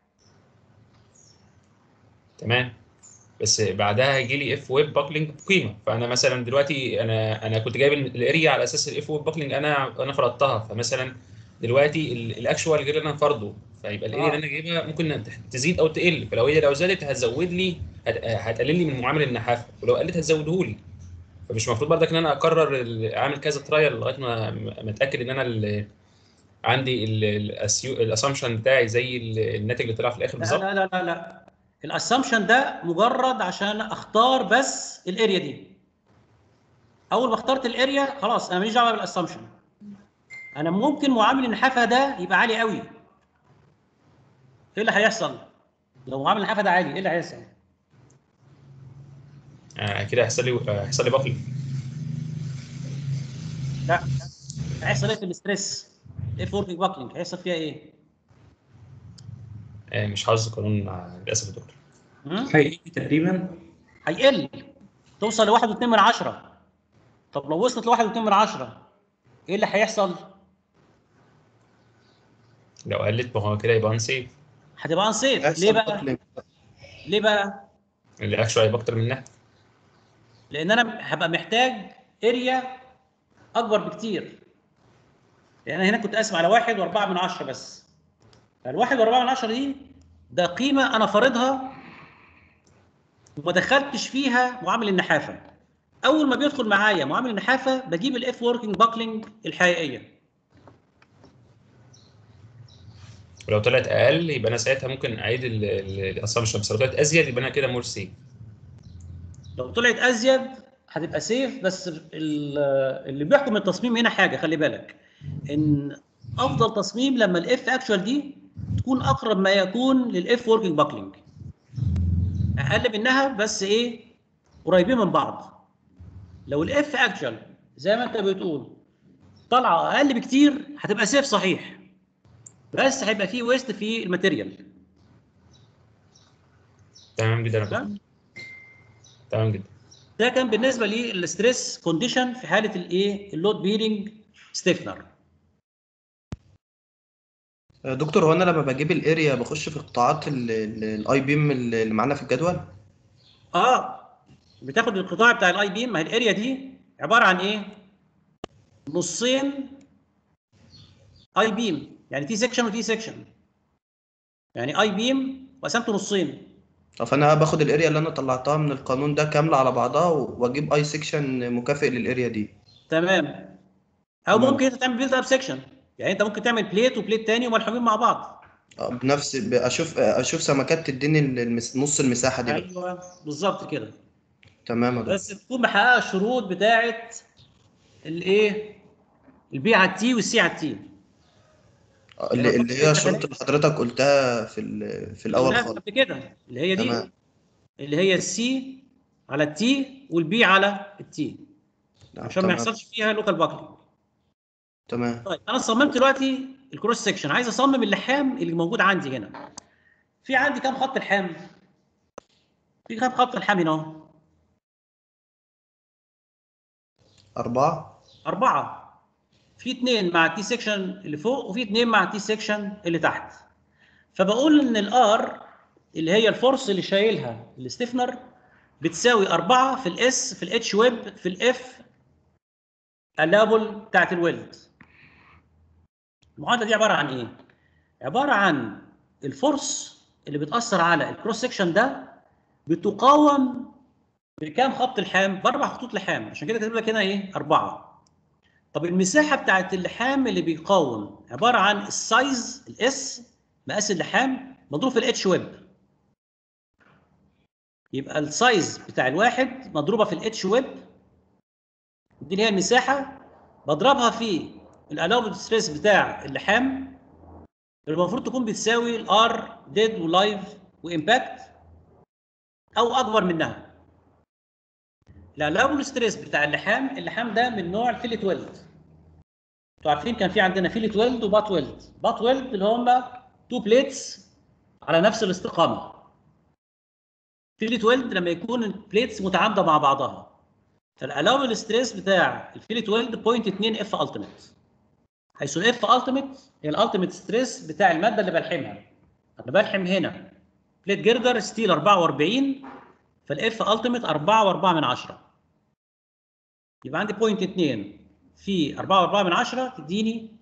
تمام بس بعدها هيجي لي اف ويب باكلينج بقيمه فانا مثلا دلوقتي انا انا كنت جايب الاريا على اساس الاف ويب باكلينج انا انا فرضتها فمثلا دلوقتي ال- الاكشوال غير اللي انا فرضه فيبقى الاريا اللي انا جايبها ممكن تزيد او تقل فلو هي لو زادت هتزود لي هت- هتقلل لي من معامل النحافه ولو قلت هتزوده لي فمش المفروض برضك ان انا اقرر ال- اعمل كذا ترايل لغايه ما ما اتاكد ان انا ال- عندي الاسامبشن بتاعي زي ال- الناتج اللي طلع في الاخر لا بالظبط لا لا لا لا الاسامبشن ده مجرد عشان اختار بس الاريا دي اول ما اخترت الاريا خلاص انا ماليش دعوه بالاسامبشن انا ممكن معامل النحافه ده يبقى عالي قوي ايه اللي هيحصل لو معامل النحافه ده عالي ايه اللي هيحصل آه كده هيحصل لي هيحصل لي باكلينج لا هيحصل ايه في الاستريس اف وركينج باكلينج هيحصل فيها ايه آه مش حافظ القانون آه، للاسف يا دكتور هم؟ هيقل تقريبا هيقل توصل لواحد واتنين من عشرة طب لو وصلت لواحد واتنين من عشرة ايه اللي هيحصل؟ لو قلت ما هو كده يبقى انسيف هتبقى انسيف ليه هيحصل بقى؟ باكلينج. ليه بقى؟ اللي اكشوال هيبقى اكتر منها لان انا هبقى محتاج اريا اكبر بكتير لان انا هنا كنت قاسم على واحد واربعة من عشرة بس فالواحد واربعة من عشرة دي ده قيمة انا فارضها وما دخلتش فيها معامل النحافة اول ما بيدخل معايا معامل النحافة بجيب الاف وركينج باكلينج الحقيقية ولو طلعت اقل يبقى انا ساعتها ممكن اعيد الاسامبشن بس لو طلعت ازيد يبقى انا كده مور سيف لو طلعت ازيد هتبقى سيف بس ال- اللي بيحكم التصميم هنا حاجه خلي بالك ان افضل تصميم لما الاف اكشوال دي تكون اقرب ما يكون للاف وركينج باكلينج اقل منها بس ايه قريبين من بعض لو الاف اكشوال زي ما انت بتقول طالعه اقل بكتير هتبقى سيف صحيح بس هيبقى فيه ويست في الماتيريال تمام جدا يا دكتور. تمام تمام جدا ده كان بالنسبه للستريس كونديشن في حاله الايه اللود بيرنج ستيفنر دكتور هو انا لما بجيب الاريا بخش في قطاعات الاي بيم اللي معانا في الجدول اه بتاخد القطاع بتاع الاي بيم ما هي الاريا دي عباره عن ايه نصين اي بيم يعني تي سيكشن وتي سيكشن يعني اي بيم وقسمته نصين فانا باخد الاريا اللي انا طلعتها من القانون ده كامله على بعضها واجيب اي سيكشن مكافئ للاريا دي تمام او تمام. ممكن انت تعمل بيلد اب سيكشن يعني انت ممكن تعمل بليت وبليت تاني وملحومين مع بعض آه، بنفس ب- اشوف اشوف سمكات تديني المس... نص المساحه دي بقى. ايوه بالظبط كده تمام يا دكتور بس تكون محققه الشروط بتاعه الايه البي على التي والسي على التي آه، اللي, اللي هي الشروط اللي حضرتك قلتها في ال... في الاول خالص قبل كده اللي هي دي تمام اللي هي السي على التي والبي على التي نعم، عشان ما تمام يحصلش فيها لوكال باكلينج تمام طيب انا صممت دلوقتي الكروس سكشن عايز اصمم اللحام اللي موجود عندي هنا في عندي كام خط لحام في كام خط لحام هنا اهو أربعة أربعة في اتنين مع التي سيكشن اللي فوق وفي اتنين مع التي سيكشن اللي تحت فبقول إن الآر اللي هي الفورس اللي شايلها الاستفنر بتساوي أربعة في الإس في الإتش ويب في الإف اللابل بتاعت الويلد المعادلة دي عبارة عن إيه؟ عبارة عن الفورس اللي بتأثر على الكروس سيكشن ده بتقاوم بكام خط لحام؟ بأربع خطوط لحام عشان كده كاتب لك هنا إيه؟ أربعة طب المساحة بتاعت اللحام اللي بيقاوم عبارة عن السايز الاس مقاس اللحام مضروب في الاتش ويب يبقى السايز بتاع الواحد مضروبة في الاتش ويب دي اللي هي المساحة بضربها في الالاوبل ستريس بتاع اللحام اللي المفروض تكون بتساوي الار ديد ولايف وامباكت او اكبر منها الالاوبل ستريس بتاع اللحام اللحام ده من نوع الفيلت ويلد انتوا عارفين كان في عندنا فيلت ويلد وبات ويلد بات ويلد اللي هم تو بليتس على نفس الاستقامه فيلت ويلد لما يكون البليتس متعامده مع بعضها فالالاوبل ستريس بتاع الفيلت ويلد 0.2 اف التيميت حيث الاف التيميت هي الالتيميت ستريس بتاع الماده اللي بلحمها انا بلحم هنا بليت جردر ستيل 44 فالاف التيميت 4 و4 من 10 يبقى عندي 0.2 في 4 و4 من 10 تديني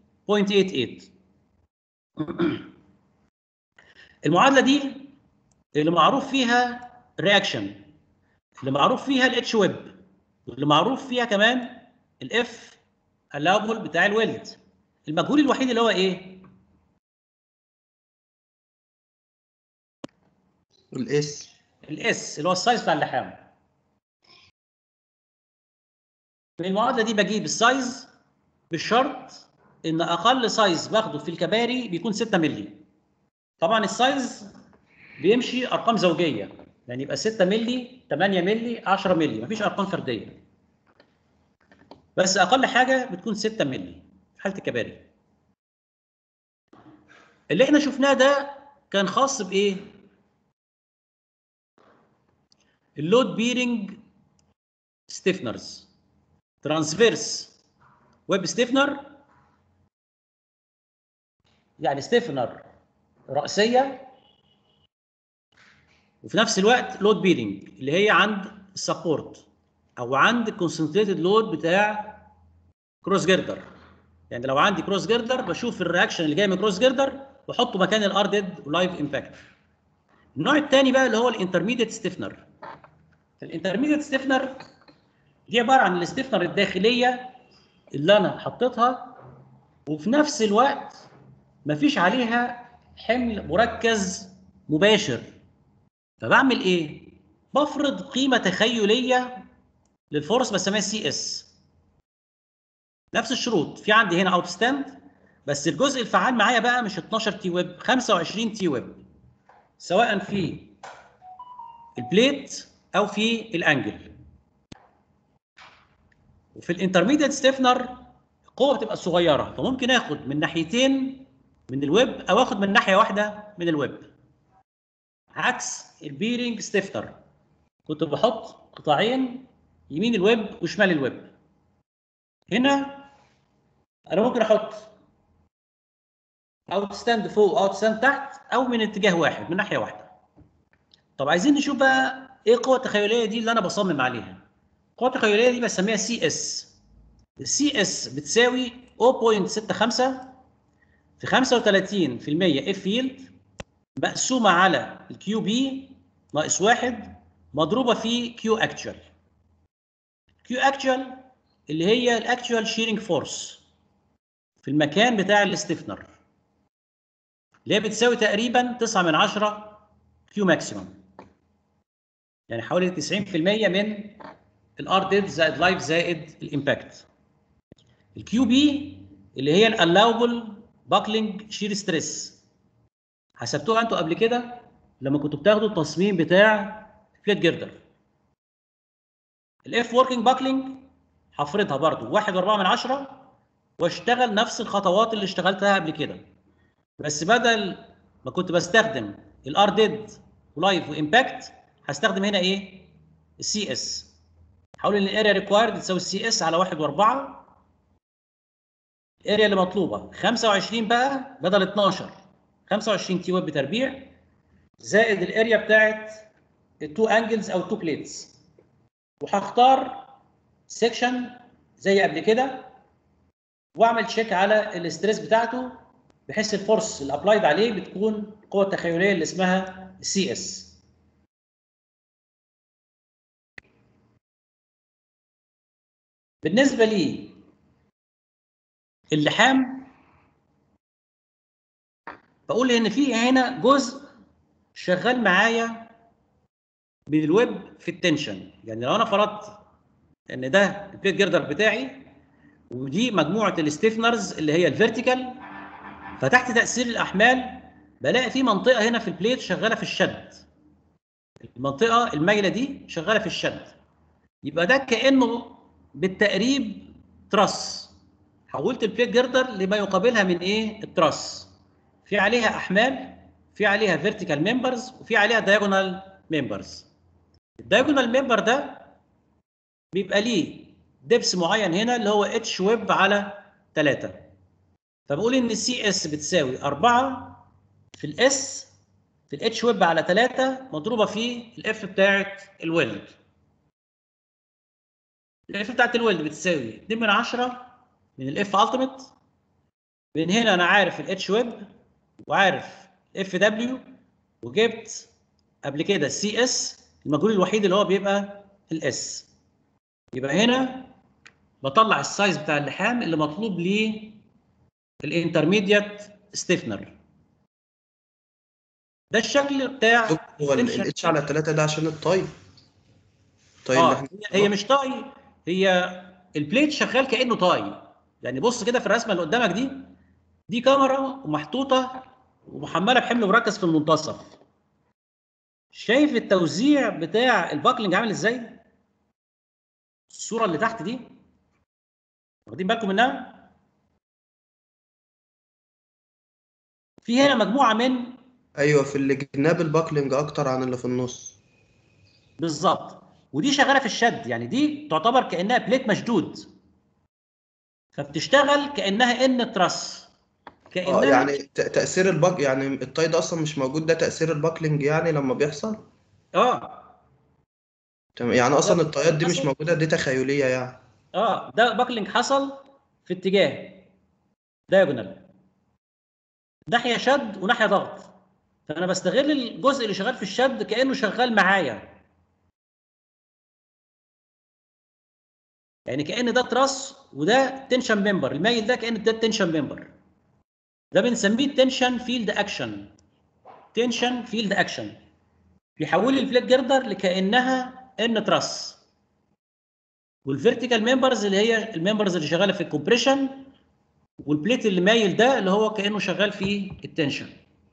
0.88 المعادله دي اللي معروف فيها رياكشن اللي معروف فيها الاتش ويب واللي معروف فيها كمان الاف allowable بتاع الويلد المجهول الوحيد اللي هو ايه؟ الاس الاس اللي هو السايز بتاع اللحام في المعادله دي بجيب السايز بالشرط ان اقل سايز باخده في الكباري بيكون 6 مللي طبعا السايز بيمشي ارقام زوجيه يعني يبقى 6 مللي 8 مللي 10 مللي مفيش ارقام فرديه بس اقل حاجه بتكون 6 مللي في حاله الكباري اللي احنا شفناه ده كان خاص بايه اللود بيرنج ستيفنرز ترانسفيرس ويب ستيفنر يعني ستيفنر رأسية وفي نفس الوقت لود بيرنج اللي هي عند السبورت او عند الكونسنتريتد لود بتاع كروس جيردر يعني لو عندي كروس جيردر بشوف الرياكشن اللي جاي من كروس جيردر واحطه مكان الار ديد ولايف امباكت النوع الثاني بقى اللي هو الانترميديت ستيفنر الانترميديت ستيفنر دي عباره عن الستيفنر الداخليه اللي انا حطيتها وفي نفس الوقت مفيش عليها حمل مركز مباشر فبعمل ايه بفرض قيمه تخيليه للفورس بسميها سي اس نفس الشروط في عندي هنا اوت ستاند بس الجزء الفعال معايا بقى مش 12 تي ويب 25 تي ويب سواء في البليت او في الانجل وفي الانترميديت ستيفنر القوه بتبقى صغيره فممكن اخد من ناحيتين من الويب او اخد من ناحيه واحده من الويب عكس البيرنج ستيفنر كنت بحط قطاعين يمين الويب وشمال الويب هنا انا ممكن احط اوت ستاند فوق اوت ستاند تحت او من اتجاه واحد من ناحيه واحده طب عايزين نشوف بقى ايه القوه التخيليه دي اللي انا بصمم عليها القوه التخيليه دي بسميها سي اس السي اس بتساوي 0.65 في 35% اف فيلد مقسومه على الكيو بي ناقص واحد مضروبه في كيو اكتشوال كيو اكتشوال اللي هي الاكتشوال شيرنج فورس في المكان بتاع الاستفنر اللي هي بتساوي تقريبا 9 من 10 كيو ماكسيمم يعني حوالي 90% من الار ديد زائد لايف زائد الامباكت الكيو بي اللي هي الالاوبل باكلينج شير ستريس حسبتوها انتوا قبل كده لما كنتوا بتاخدوا التصميم بتاع فليت جيردر الاف وركينج باكلينج هفرضها برضو 1.4 من 10 واشتغل نفس الخطوات اللي اشتغلتها قبل كده بس بدل ما كنت بستخدم الار ديد ولايف وامباكت هستخدم هنا ايه السي اس هقول ان الاريا ريكوايرد تساوي السي اس على 1 و4 الاريا اللي مطلوبه 25 بقى بدل 12 25 تي ويب بتربيع زائد الاريا بتاعت التو انجلز او التو بليتس وهختار سيكشن زي قبل كده واعمل تشيك على الاستريس بتاعته بحيث الفورس اللي ابلايد عليه بتكون القوه التخيليه اللي اسمها السي اس بالنسبه لي اللحام بقول ان في هنا جزء شغال معايا من الويب في التنشن يعني لو انا فرضت ان ده البليت جيردر بتاعي ودي مجموعه الستيفنرز اللي هي الفيرتيكال فتحت تاثير الاحمال بلاقي في منطقه هنا في البليت شغاله في الشد المنطقه المايله دي شغاله في الشد يبقى ده كانه بالتقريب تراس حولت البليت جيردر لما يقابلها من ايه التراس في عليها احمال في عليها فيرتيكال ممبرز وفي عليها دايجونال ممبرز الدايجونال ممبر ده بيبقى ليه دبس معين هنا اللي هو اتش ويب على 3 فبقول ان السي اس بتساوي 4 في الاس في الاتش ويب على 3 مضروبه في الاف بتاعت الويلد الاف بتاعت الويلد بتساوي 2 من 10 من الاف التيميت من هنا انا عارف الاتش ويب وعارف اف دبليو وجبت قبل كده السي اس المجهول الوحيد اللي هو بيبقى الاس يبقى هنا بطلع السايز بتاع اللحام اللي مطلوب ليه الانترميديت ستيفنر ده الشكل بتاع هو الاتش على 3 ده عشان الطاي طيب اه هي- هي مش طاي هي البليت شغال كانه طاي يعني بص كده في الرسمه اللي قدامك دي دي كاميرا ومحطوطه ومحمله بحمل مركز في المنتصف شايف التوزيع بتاع الباكلينج عامل ازاي الصوره اللي تحت دي واخدين بالكم منها في هنا مجموعه من ايوه في الجناب الباكلينج اكتر عن اللي في النص بالظبط ودي شغاله في الشد يعني دي تعتبر كانها بليت مشدود فبتشتغل كانها ان تراس اه كانها يعني ت- تأثير الباك يعني الطاي ده اصلا مش موجود ده تأثير الباكلينج يعني لما بيحصل اه تمام يعني اصلا ده الطايات دي مش حصل. موجودة دي تخيلية يعني اه ده باكلينج حصل في اتجاه دايجونال ناحيه شد وناحيه ضغط فانا بستغل الجزء اللي شغال في الشد كانه شغال معايا يعني كان ده تراس وده تنشن ممبر المايل ده كان ده تنشن ممبر ده بنسميه تنشن فيلد اكشن تنشن فيلد اكشن بيحول لي الفليت جردر لكانها ان تراس والفيرتيكال ممبرز اللي هي الممبرز اللي شغاله في الكومبريشن والبليت اللي مايل ده اللي هو كانه شغال في التنشن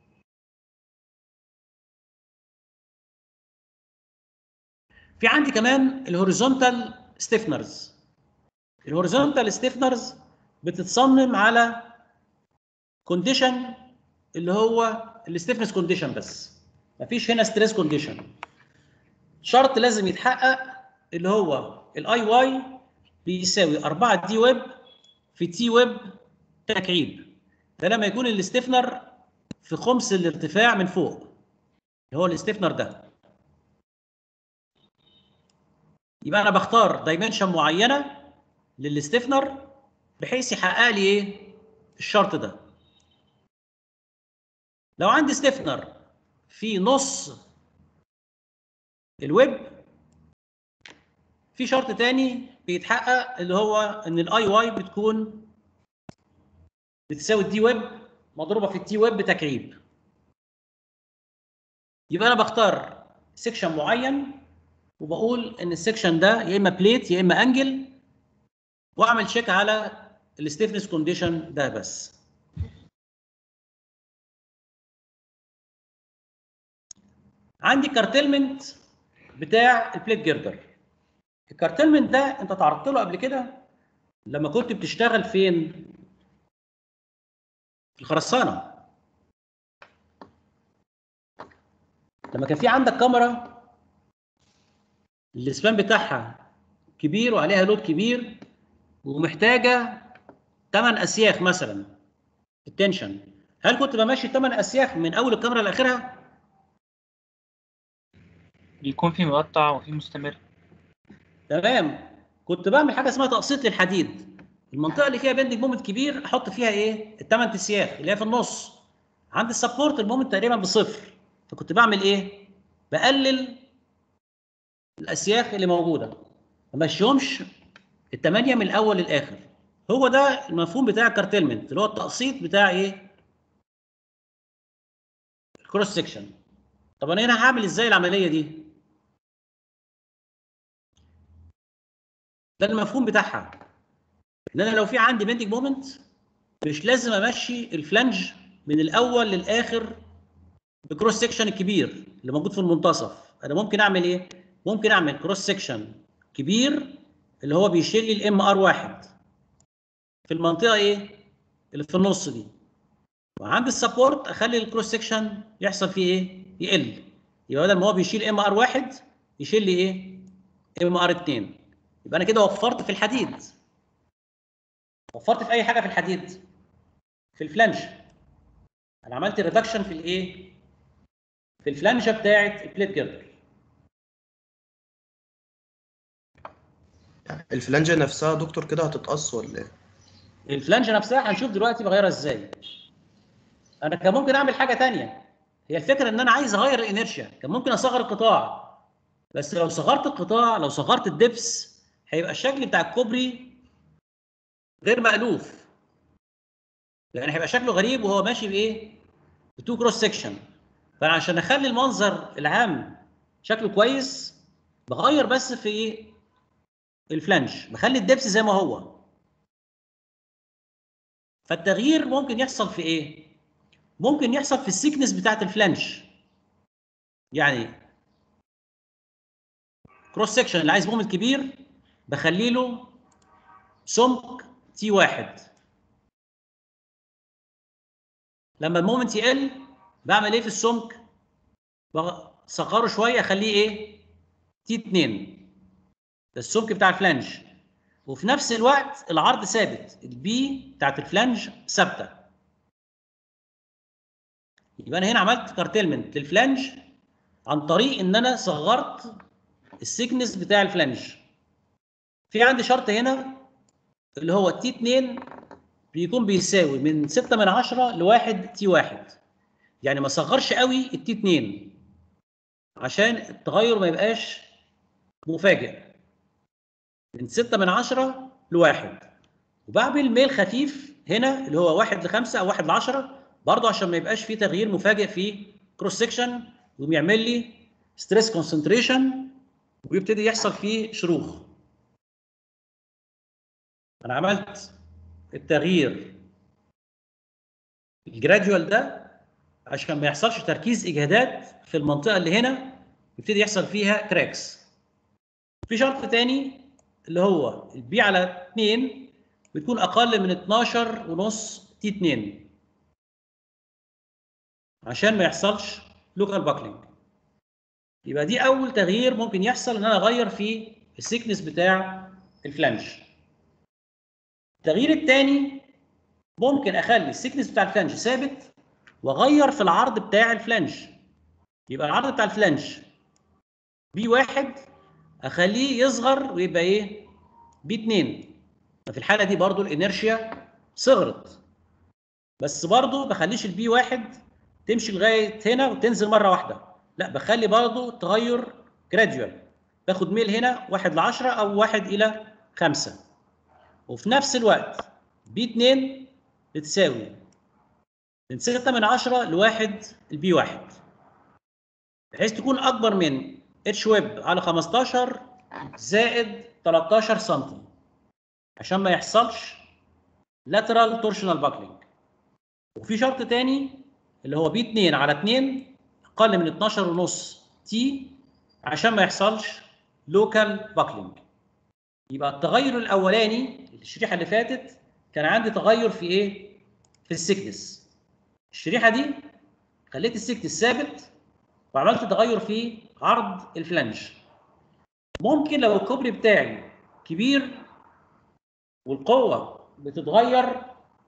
في عندي كمان الهوريزونتال ستيفنرز الهوريزونتال ستيفنرز بتتصمم على كونديشن اللي هو الستيفنس كونديشن بس مفيش هنا ستريس كونديشن شرط لازم يتحقق اللي هو الاي واي بيساوي 4 دي ويب في تي ويب تكعيب ده لما يكون الاستفنر في خمس الارتفاع من فوق اللي هو الاستفنر ده يبقى انا بختار دايمنشن معينه للاستفنر بحيث يحقق لي ايه الشرط ده لو عندي ستيفنر في نص الويب في شرط تاني بيتحقق اللي هو ان الاي واي بتكون بتساوي الدي ويب مضروبه في التي ويب بتكعيب يبقى انا بختار سيكشن معين وبقول ان السيكشن ده يا اما بليت يا اما انجل واعمل تشيك على الستيفنس كونديشن ده بس عندي كارتلمنت بتاع البليت جيردر الكارتلمنت ده انت تعرضت له قبل كده لما كنت بتشتغل فين في الخرسانه لما كان في عندك كاميرا الاسبان بتاعها كبير وعليها لود كبير ومحتاجه 8 اسياخ مثلا التنشن هل كنت بمشي 8 اسياخ من اول الكاميرا لاخرها بيكون في مقطع وفي مستمر تمام كنت بعمل حاجه اسمها تقسيط للحديد المنطقه اللي فيها بندنج مومنت كبير احط فيها ايه الثمان تسياخ اللي هي في النص عند السبورت المومنت تقريبا بصفر فكنت بعمل ايه بقلل الاسياخ اللي موجوده ما مشيهمش الثمانيه من الاول للاخر هو ده المفهوم بتاع الكارتلمنت اللي هو التقسيط بتاع ايه الكروس سكشن طب انا هنا هعمل ازاي العمليه دي ده المفهوم بتاعها ان انا لو في عندي بيندنج مومنت مش لازم امشي الفلنج من الاول للاخر بكروس سكشن الكبير اللي موجود في المنتصف انا ممكن اعمل ايه ممكن اعمل كروس سكشن كبير اللي هو بيشيل لي الام ار واحد في المنطقه ايه اللي في النص دي وعند السبورت اخلي الكروس سكشن يحصل فيه ايه يقل يبقى بدل ما هو بيشيل ام ار واحد يشيل لي ايه ام ار 2 يبقى انا كده وفرت في الحديد وفرت في اي حاجه في الحديد في الفلانج انا عملت ريدكشن في الايه في الفلانجه بتاعه البليت جيردر الفلانجة نفسها يا دكتور كده هتتقص ولا ايه؟ الفلانجه نفسها هنشوف دلوقتي بغيرها ازاي انا كان ممكن اعمل حاجه تانية هي الفكره ان انا عايز اغير الانيرشيا كان ممكن اصغر القطاع بس لو صغرت القطاع لو صغرت الدبس هيبقى الشكل بتاع الكوبري غير مألوف يعني هيبقى شكله غريب وهو ماشي بايه بتو كروس سكشن فانا عشان اخلي المنظر العام شكله كويس بغير بس في ايه الفلانش بخلي الدبس زي ما هو فالتغيير ممكن يحصل في ايه ممكن يحصل في السيكنس بتاعت الفلانش يعني كروس سكشن اللي عايز مومنت كبير بخلي له سمك تي واحد لما المومنت يقل بعمل ايه في السمك بصغره شويه اخليه ايه تي 2 ده السمك بتاع الفلانج وفي نفس الوقت العرض ثابت البي بتاعت الفلانج ثابته يبقى انا هنا عملت كارتيلمنت للفلانج عن طريق ان انا صغرت السيكنس بتاع الفلانج في عندي شرط هنا اللي هو تي 2 بيكون بيساوي من 6 من 10 لواحد تي 1 يعني ما صغرش قوي التي 2 عشان التغير ما يبقاش مفاجئ من 6 من 10 لواحد وبعمل ميل خفيف هنا اللي هو 1 ل 5 او 1 ل 10 برضه عشان ما يبقاش في تغيير مفاجئ في كروس سكشن ويقوم يعمل لي ستريس كونسنتريشن ويبتدي يحصل فيه شروخ انا عملت التغيير الجراديوال ده عشان ما يحصلش تركيز اجهادات في المنطقه اللي هنا يبتدي يحصل فيها كراكس في شرط تاني اللي هو البي على 2 بتكون اقل من 12 ونص تي 2 عشان ما يحصلش لوكال باكلينج يبقى دي اول تغيير ممكن يحصل ان انا اغير في السيكنس بتاع الفلانج التغيير الثاني ممكن اخلي السيكنس بتاع الفلانج ثابت واغير في العرض بتاع الفلانج يبقى العرض بتاع الفلانج بي واحد اخليه يصغر ويبقى ايه بي 2 ففي الحاله دي برضو الانرشيا صغرت بس برضو بخليش البي واحد تمشي لغايه هنا وتنزل مره واحده لا بخلي برضو تغير جراديوال باخد ميل هنا 1 ل 10 او 1 الى 5 وفي نفس الوقت بي 2 بتساوي من 6 من 10 لواحد البي 1 بحيث تكون اكبر من اتش ويب على 15 زائد 13 سم عشان ما يحصلش lateral torsional buckling وفي شرط تاني اللي هو بي 2 على 2 اقل من 12 ونص تي عشان ما يحصلش لوكال باكلينج يبقى التغير الاولاني الشريحه اللي فاتت كان عندي تغير في ايه في السكنس الشريحه دي خليت السكنس ثابت وعملت تغير في عرض الفلنج ممكن لو الكوبري بتاعي كبير والقوه بتتغير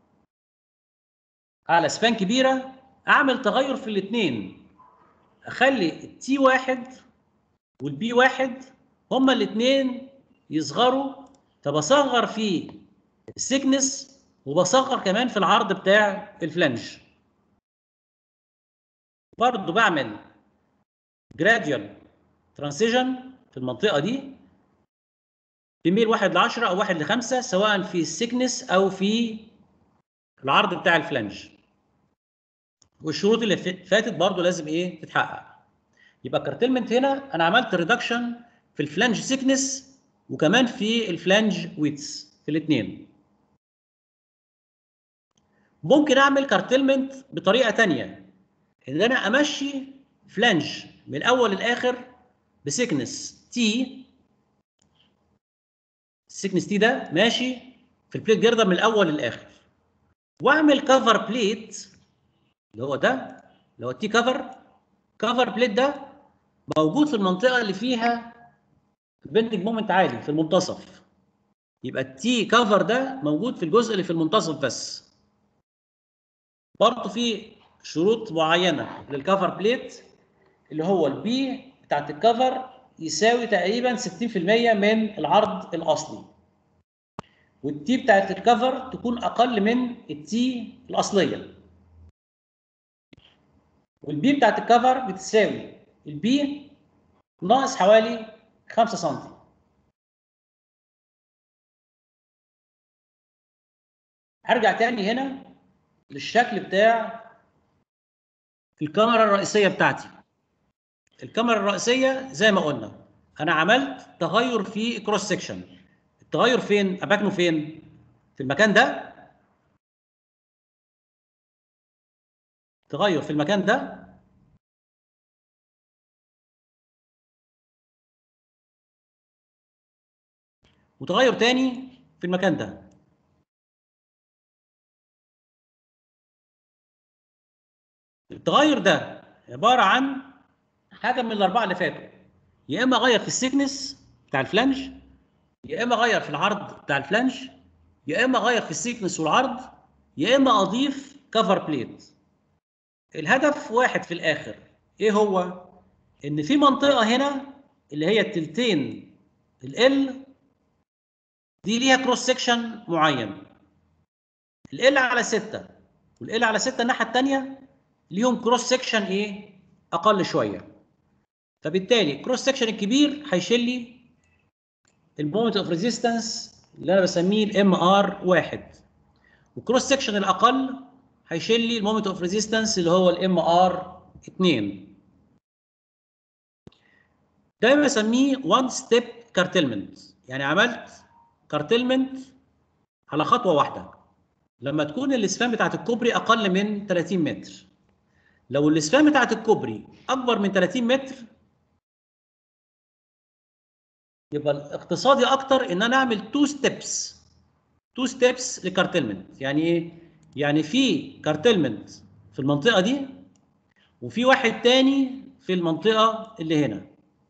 على سبان كبيره اعمل تغير في الاثنين اخلي التي واحد والبي واحد هما الاثنين يصغروا فبصغر في السكنس وبصغر كمان في العرض بتاع الفلنج برضه بعمل جراديال ترانسيشن في المنطقه دي بميل 1 ل 10 او 1 ل 5 سواء في السكنس او في العرض بتاع الفلنج والشروط اللي فاتت برضه لازم ايه تتحقق يبقى الكارتلمنت هنا انا عملت ريدكشن في الفلانج سيكنس وكمان في الفلانج ويتس في الاثنين ممكن اعمل كارتلمنت بطريقه ثانيه ان انا امشي فلانج من الاول للاخر بسيكنس تي السيكنس تي ده ماشي في البليت جردر من الاول للاخر واعمل كفر بليت اللي هو ده اللي هو التي كفر كفر بليت ده موجود في المنطقه اللي فيها بندنج مومنت عالي في المنتصف يبقى التي كفر ده موجود في الجزء اللي في المنتصف بس برضه في شروط معينه للكفر بليت اللي هو البي بتاعت الكفر يساوي تقريبا 60% من العرض الاصلي والتي بتاعت الكفر تكون اقل من التي الاصليه والبي بتاعت الكفر بتساوي البي ناقص حوالي 5 سم هرجع تاني هنا للشكل بتاع الكاميرا الرئيسيه بتاعتي الكاميرا الرئيسيه زي ما قلنا انا عملت تغير في كروس سكشن التغير فين اماكنه فين في المكان ده تغير في المكان ده وتغير تاني في المكان ده التغير ده عباره عن حاجه من الاربعه اللي فاتوا يا اما اغير في السيكنس بتاع الفلانج يا اما اغير في العرض بتاع الفلانج يا اما اغير في السيكنس والعرض يا اما اضيف كفر بليت الهدف واحد في الاخر ايه هو ان في منطقه هنا اللي هي التلتين ال دي ليها كروس سكشن معين ال على 6 وال على 6 الناحيه الثانيه ليهم كروس سكشن ايه اقل شويه فبالتالي الكروس سكشن الكبير هيشيل لي المومنت اوف ريزيستنس اللي انا بسميه الام ار 1 والكروس سكشن الاقل هيشيل لي المومنت اوف ريزيستنس اللي هو الام ار 2 ده بسميه وان ستيب كارتلمنت يعني عملت كارتلمنت على خطوه واحده لما تكون الاسفان بتاعت الكوبري اقل من 30 متر لو الاسفان بتاعت الكوبري اكبر من 30 متر يبقى الاقتصادي اكتر ان انا اعمل تو ستيبس تو ستيبس لكارتلمنت يعني ايه يعني في كارتلمنت في المنطقه دي وفي واحد تاني في المنطقه اللي هنا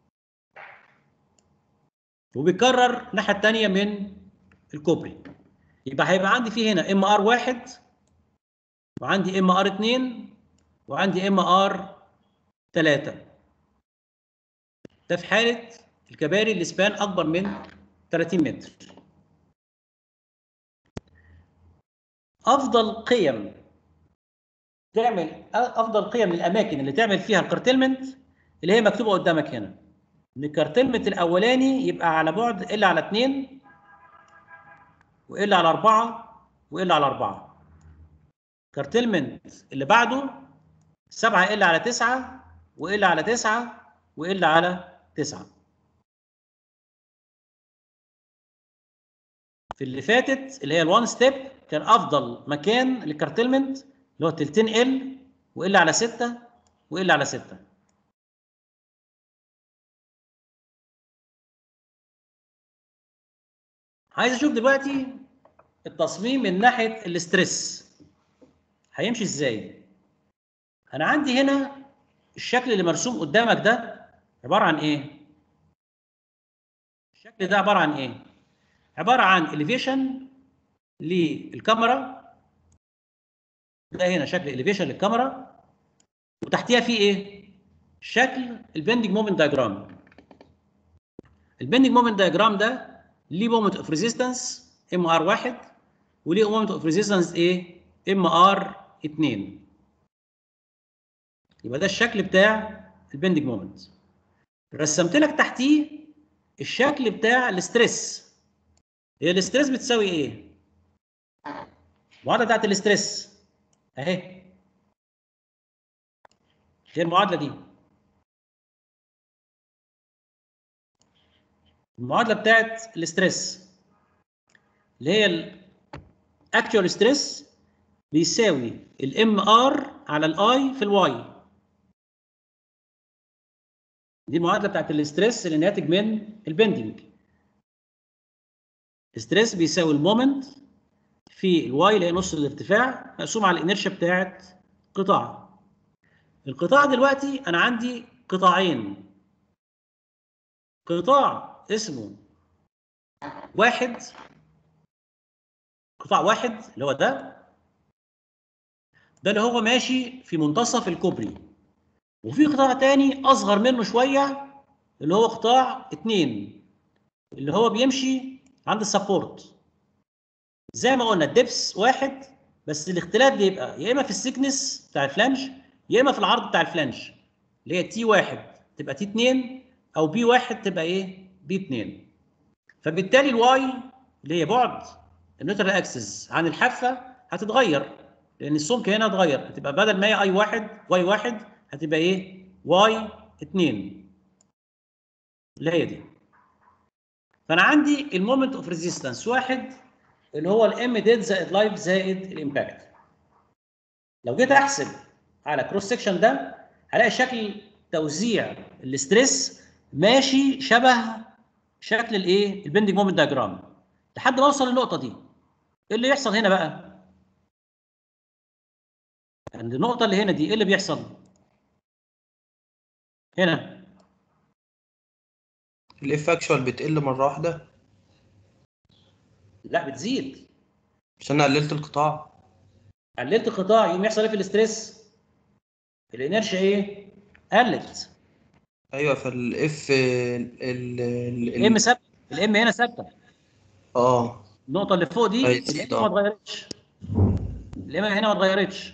وبيكرر الناحيه الثانيه من الكوبري يبقى هيبقى عندي في هنا ام ار واحد وعندي ام ار 2 وعندي ام ار 3 ده في حاله الكباري اللي سبان اكبر من 30 متر افضل قيم تعمل افضل قيم للاماكن اللي تعمل فيها الكارتلمنت اللي هي مكتوبه قدامك هنا ان الكارتلمنت الاولاني يبقى على بعد الا على 2 والا على 4 والا على 4 كارتلمنت اللي بعده 7 الا على 9 والا على 9 والا على 9 في اللي فاتت اللي هي الوان ستيب كان افضل مكان للكارتلمنت اللي هو تلتين ال والا على 6 والا على 6 عايز اشوف دلوقتي التصميم من ناحيه الاسترس هيمشي ازاي انا عندي هنا الشكل اللي مرسوم قدامك ده عباره عن ايه الشكل ده عباره عن ايه عباره عن elevation للكاميرا ده هنا شكل elevation للكاميرا وتحتيها في ايه شكل البندنج مومنت دايجرام البندنج مومنت دايجرام ده ليه مومنت اوف ريزيستنس ام ار 1 وليه مومنت اوف ريزيستنس ايه ام ار 2 يبقى ده الشكل بتاع البندنج مومنت رسمت لك تحتيه الشكل بتاع الاسترس هي الاسترس بتساوي ايه المعادله بتاعت الاسترس اهي هي المعادله دي المعادله بتاعت الاسترس اللي هي الاكتوال ستريس بيساوي الام ار على الاي في الواي دي المعادله بتاعت الاسترس اللي ناتج من البندنج الستريس بيساوي المومنت في الواي اللي هي نص الارتفاع مقسوم على الانرشيا بتاعت قطاع القطاع دلوقتي انا عندي قطاعين قطاع اسمه واحد قطاع واحد اللي هو ده ده اللي هو ماشي في منتصف الكوبري وفي قطاع تاني اصغر منه شويه اللي هو قطاع اتنين اللي هو بيمشي عند السبورت زي ما قلنا الدبس واحد بس الاختلاف بيبقى يا اما في السكنس بتاع الفلانج يا اما في العرض بتاع الفلانج اللي هي تي واحد تبقى تي 2 او بي واحد تبقى ايه بي 2 فبالتالي الواي اللي هي بعد النيوترال اكسس عن الحافه هتتغير لان السمك هنا اتغير هتبقى بدل ما هي اي واحد واي واحد هتبقى ايه واي 2 اللي هي دي فانا عندي المومنت اوف ريزيستنس واحد اللي هو الام ديد زائد لايف زائد الامباكت لو جيت احسب على كروس سكشن ده هلاقي شكل توزيع الاستريس ماشي شبه شكل الايه البندنج مومنت دايجرام لحد ما اوصل للنقطه دي ايه اللي يحصل هنا بقى عند النقطه اللي هنا دي ايه اللي بيحصل هنا الاف اكشوال بتقل مره واحده لا بتزيد عشان انا قللت القطاع قللت القطاع يقوم يحصل ايه في الاستريس الانرشيا ايه قلت ايوه فالاف ال ال الام ثابته الام هنا ثابته اه النقطه اللي فوق دي هيزيد، الام ما آه. اتغيرتش الام هنا ما اتغيرتش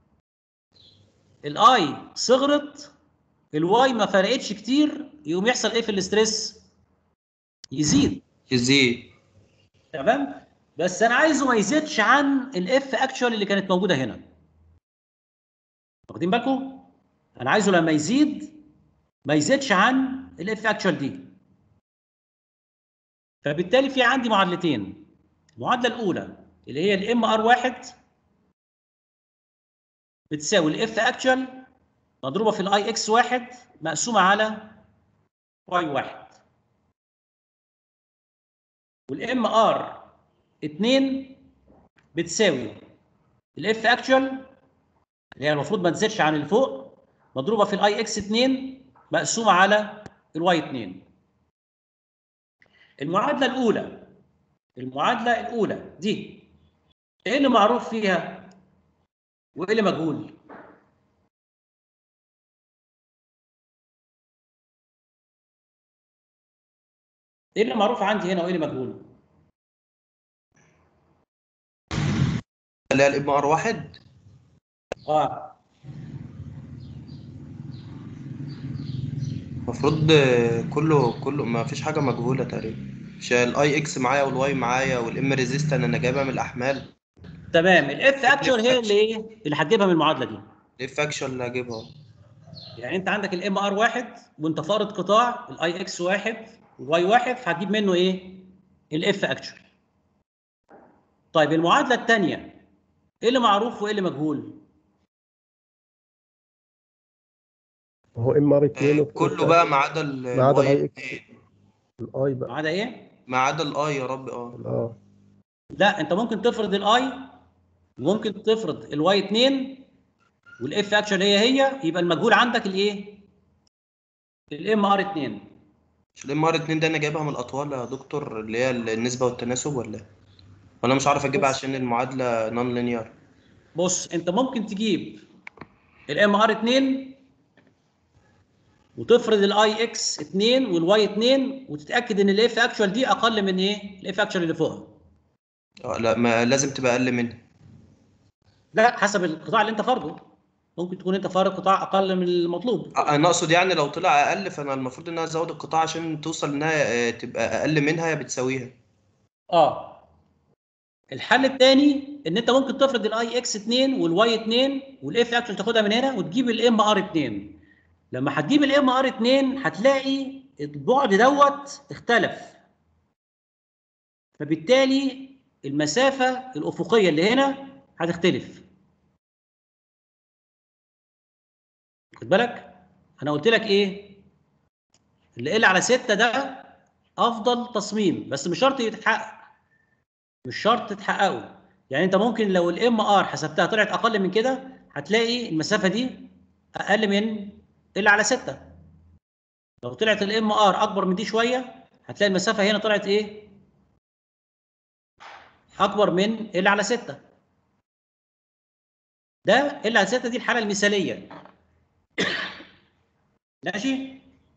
الاي صغرت الواي ما فرقتش كتير يقوم يحصل ايه في الاستريس يزيد يزيد تمام بس انا عايزه ما يزيدش عن الاف اكشوال اللي كانت موجوده هنا واخدين بالكم انا عايزه لما يزيد ما يزيدش عن الاف اكشوال دي فبالتالي في عندي معادلتين المعادله الاولى اللي هي الام ار واحد بتساوي الاف اكشوال مضروبه في الاي اكس واحد مقسومه على واي واحد والام ار 2 بتساوي الاف اكشوال اللي هي المفروض ما تزيدش عن اللي فوق مضروبه في الاي اكس 2 مقسومه على الواي 2 المعادله الاولى المعادله الاولى دي ايه اللي معروف فيها وايه اللي مجهول ايه اللي معروف عندي هنا وايه اللي مجهول اللي هي الام ار واحد اه المفروض كله كله ما فيش حاجه مجهوله تقريبا مش الاي اكس معايا والواي معايا والام ريزيستنت انا جايبها من الاحمال تمام الاف اكشوال هي اللي ايه اللي هتجيبها من المعادله دي الاف اكشن اللي هجيبها يعني انت عندك الام ار واحد وانت فارض قطاع الاي اكس واحد والواي واحد فهتجيب منه ايه؟ الاف اكشوال. طيب المعادله الثانيه ايه اللي معروف وايه اللي مجهول؟ هو ام ار 2 كله بقى ما عدا ال ما عدا الواي الاي اكس الاي بقى ما عدا ايه؟ ما عدا الاي يا رب اه اه لا انت ممكن تفرض الاي وممكن تفرض الواي 2 والاف اكشوال هي هي يبقى المجهول عندك الايه؟ الام ار 2 مش الام ار 2 ده انا جايبها من الاطوال يا دكتور اللي هي النسبه والتناسب ولا إيه؟ ولا مش عارف اجيبها بص. عشان المعادله نون لينير بص انت ممكن تجيب الام ار 2 وتفرض الاي اكس 2 والواي 2 وتتاكد ان الاف اكشوال دي اقل من ايه؟ الاف اكشوال اللي فوقها. اه لا ما لازم تبقى اقل منها لا حسب القطاع اللي انت فارضه. ممكن تكون انت فارض قطاع اقل من المطلوب. آه، انا اقصد يعني لو طلع اقل فانا المفروض ان انا ازود القطاع عشان توصل انها آه، تبقى اقل منها يا بتساويها اه. الحل الثاني ان انت ممكن تفرض الاي اكس 2 والواي 2 والاف اكشوال تاخدها من هنا وتجيب الام ار 2. لما هتجيب الام ار 2 هتلاقي البعد دوت اختلف. فبالتالي المسافة الأفقية اللي هنا هتختلف. خد بالك؟ أنا قلت لك إيه؟ اللي قل على 6 ده أفضل تصميم بس مش شرط يتحقق. مش شرط تتحققه. يعني أنت ممكن لو الام ار حسبتها طلعت أقل من كده هتلاقي المسافة دي أقل من اللي على 6. لو طلعت الام ار أكبر من دي شوية هتلاقي المسافة هنا طلعت إيه؟ اكبر من اللي على 6 ده اللي على 6 دي الحاله المثاليه ماشي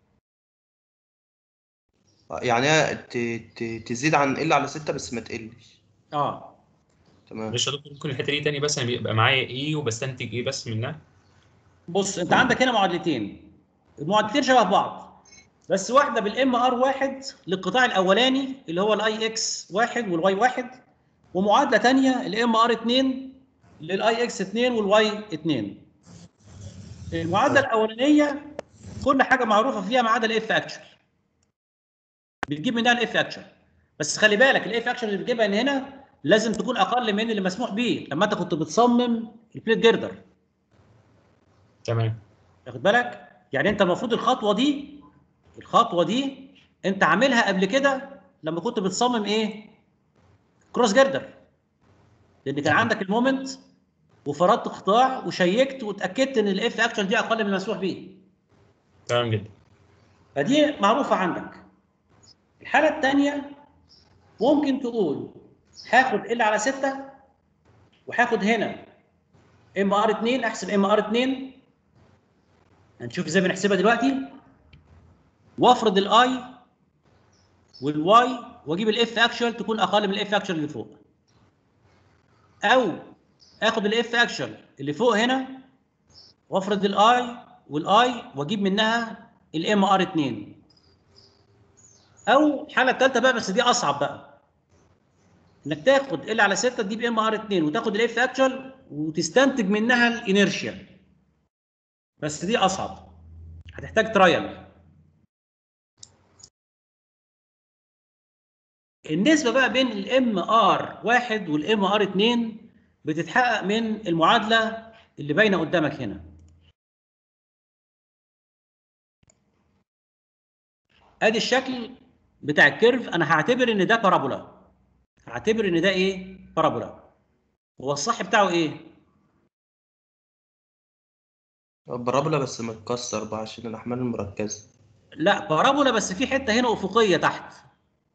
آه، يعني هي ت- ت- تزيد عن ال على 6 بس ما تقلش اه تمام معلش يا دكتور ممكن الحته دي تاني بس انا بيبقى معايا ايه وبستنتج ايه بس منها بص انت عندك هنا معادلتين المعادلتين شبه بعض بس واحده بالام ار واحد للقطاع الاولاني اللي هو الاي اكس واحد والواي واحد ومعادله ثانيه الام ار 2 للاي اكس 2 والواي 2 المعادله الاولانيه كل حاجه معروفه فيها ما عدا الاف اكشوال بتجيب منها الاف اكشوال بس خلي بالك الاف اكشوال اللي بتجيبها من هنا لازم تكون اقل من اللي مسموح بيه لما انت كنت بتصمم البليت جيردر تمام واخد بالك يعني انت المفروض الخطوه دي الخطوه دي انت عاملها قبل كده لما كنت بتصمم ايه كروس جيردر لان كان عندك المومنت وفرضت قطاع وشيكت واتاكدت ان الاف اكشوال دي اقل من المسموح بيه تمام جدا فدي معروفه عندك الحاله الثانيه ممكن تقول هاخد ال على 6 وهاخد هنا ام ار 2 احسب ام ار 2 هنشوف ازاي بنحسبها دلوقتي وافرض الاي والواي واجيب الاف اكشوال تكون اقل من الاف اكشوال اللي فوق او اخد الاف اكشوال اللي فوق هنا وافرض الاي والاي واجيب منها الام ار 2 او الحاله الثالثه بقى بس دي اصعب بقى انك تاخد ال على 6 تجيب ام ار 2 وتاخد الاف اكشوال وتستنتج منها الانيرشيا بس دي اصعب هتحتاج ترايل النسبه بقى بين الام ار 1 والام ار 2 بتتحقق من المعادله اللي باينه قدامك هنا ادي الشكل بتاع الكيرف انا هعتبر ان ده بارابولا هعتبر ان ده ايه بارابولا هو الصح بتاعه ايه برابلة بس متكسر بقى عشان الأحمال المركزة لا بارابولا بس في حته هنا افقيه تحت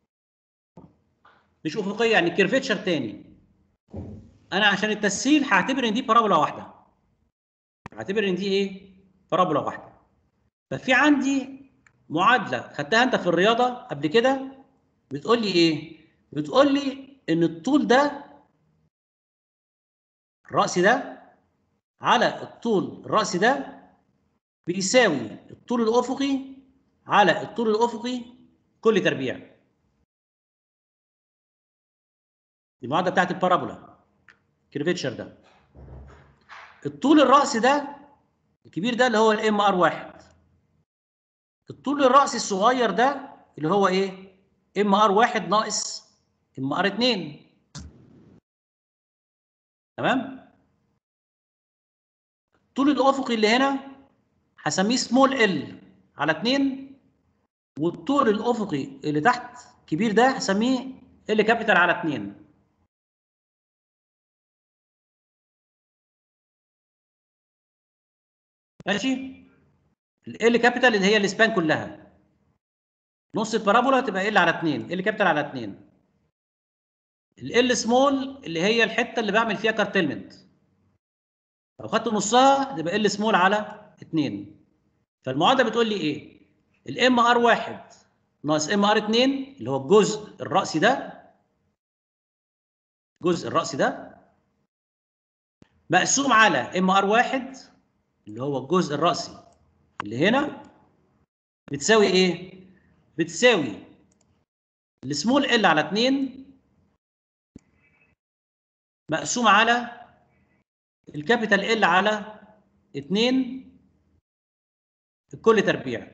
مش افقيه يعني كيرفتشر تاني انا عشان التسهيل هعتبر ان دي بارابولا واحده هعتبر ان دي ايه بارابولا واحده ففي عندي معادله خدتها انت في الرياضه قبل كده بتقول لي ايه بتقول لي ان الطول ده الرأس ده على الطول الرأسي ده بيساوي الطول الأفقي على الطول الأفقي كل تربيع دي المعادلة بتاعت البارابولا كيرفيتشر ده الطول الرأسي ده الكبير ده اللي هو الام ار واحد الطول الرأسي الصغير ده اللي هو ايه ام ار واحد ناقص ام ار اتنين تمام الطول الافقي اللي هنا هسميه سمول ال على 2 والطول الافقي اللي تحت كبير ده هسميه ال كابيتال على 2 ماشي ال كابيتال اللي هي الاسبان كلها نص البارابولا تبقى ال على 2 ال كابيتال على 2 ال سمول اللي هي الحته اللي بعمل فيها كارتلمنت لو خدت نصها تبقى ال سمول على 2 فالمعادله بتقول لي ايه الام ار 1 ناقص ام ار 2 اللي هو الجزء الرأسي ده الجزء الرأسي ده مقسوم على ام ار 1 اللي هو الجزء الرأسي اللي هنا بتساوي ايه بتساوي السمول ال على 2 مقسوم على الكابيتال ال على 2 الكل تربيع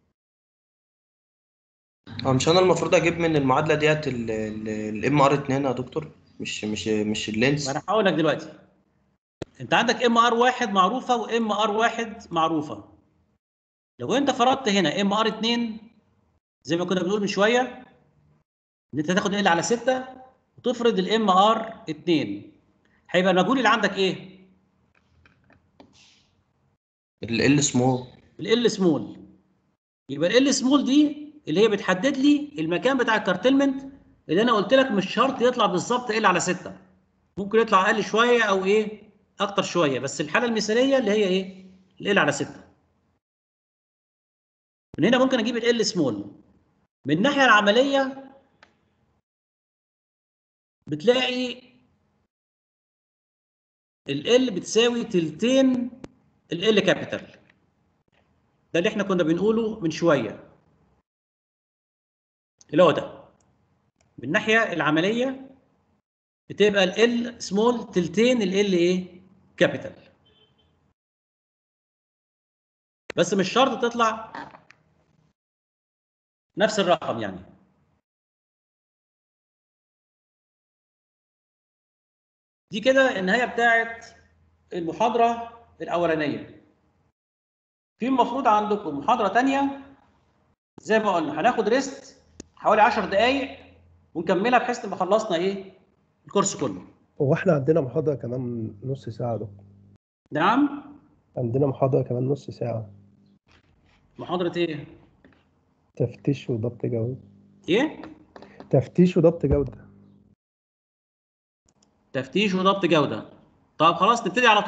هو مش أنا المفروض أجيب من المعادلة ديت الام ار 2 يا دكتور مش مش مش اللينس ما انا هقول لك دلوقتي انت عندك ام ار واحد معروفه وام ار واحد معروفه لو انت فرضت هنا ام ار 2 زي ما كنا بنقول من شويه ان انت تاخد ال على 6 وتفرض الام ار 2 هيبقى المجهول اللي عندك ايه؟ ال سمول ال سمول يبقى ال سمول دي اللي هي بتحدد لي المكان بتاع الكارتلمنت اللي انا قلت لك مش شرط يطلع بالظبط ال على 6 ممكن يطلع اقل شويه او ايه اكتر شويه بس الحاله المثاليه اللي هي ايه ال على 6 من هنا ممكن اجيب ال سمول من الناحيه العمليه بتلاقي ال بتساوي تلتين ال كابيتال ده اللي احنا كنا بنقوله من شويه اللي هو ده من الناحيه العمليه بتبقى ال سمول تلتين ال ايه كابيتال بس مش شرط تطلع نفس الرقم يعني دي كده النهايه بتاعت المحاضره الاولانيه في المفروض عندكم محاضره تانية زي ما قلنا هناخد ريست حوالي 10 دقائق ونكملها بحيث نبقى خلصنا ايه الكورس كله هو احنا عندنا محاضرة كمان نص ساعة يا دكتور نعم عندنا محاضرة كمان نص ساعة محاضره ايه تفتيش وضبط جودة ايه تفتيش وضبط جودة تفتيش وضبط جوده طب خلاص نبتدي على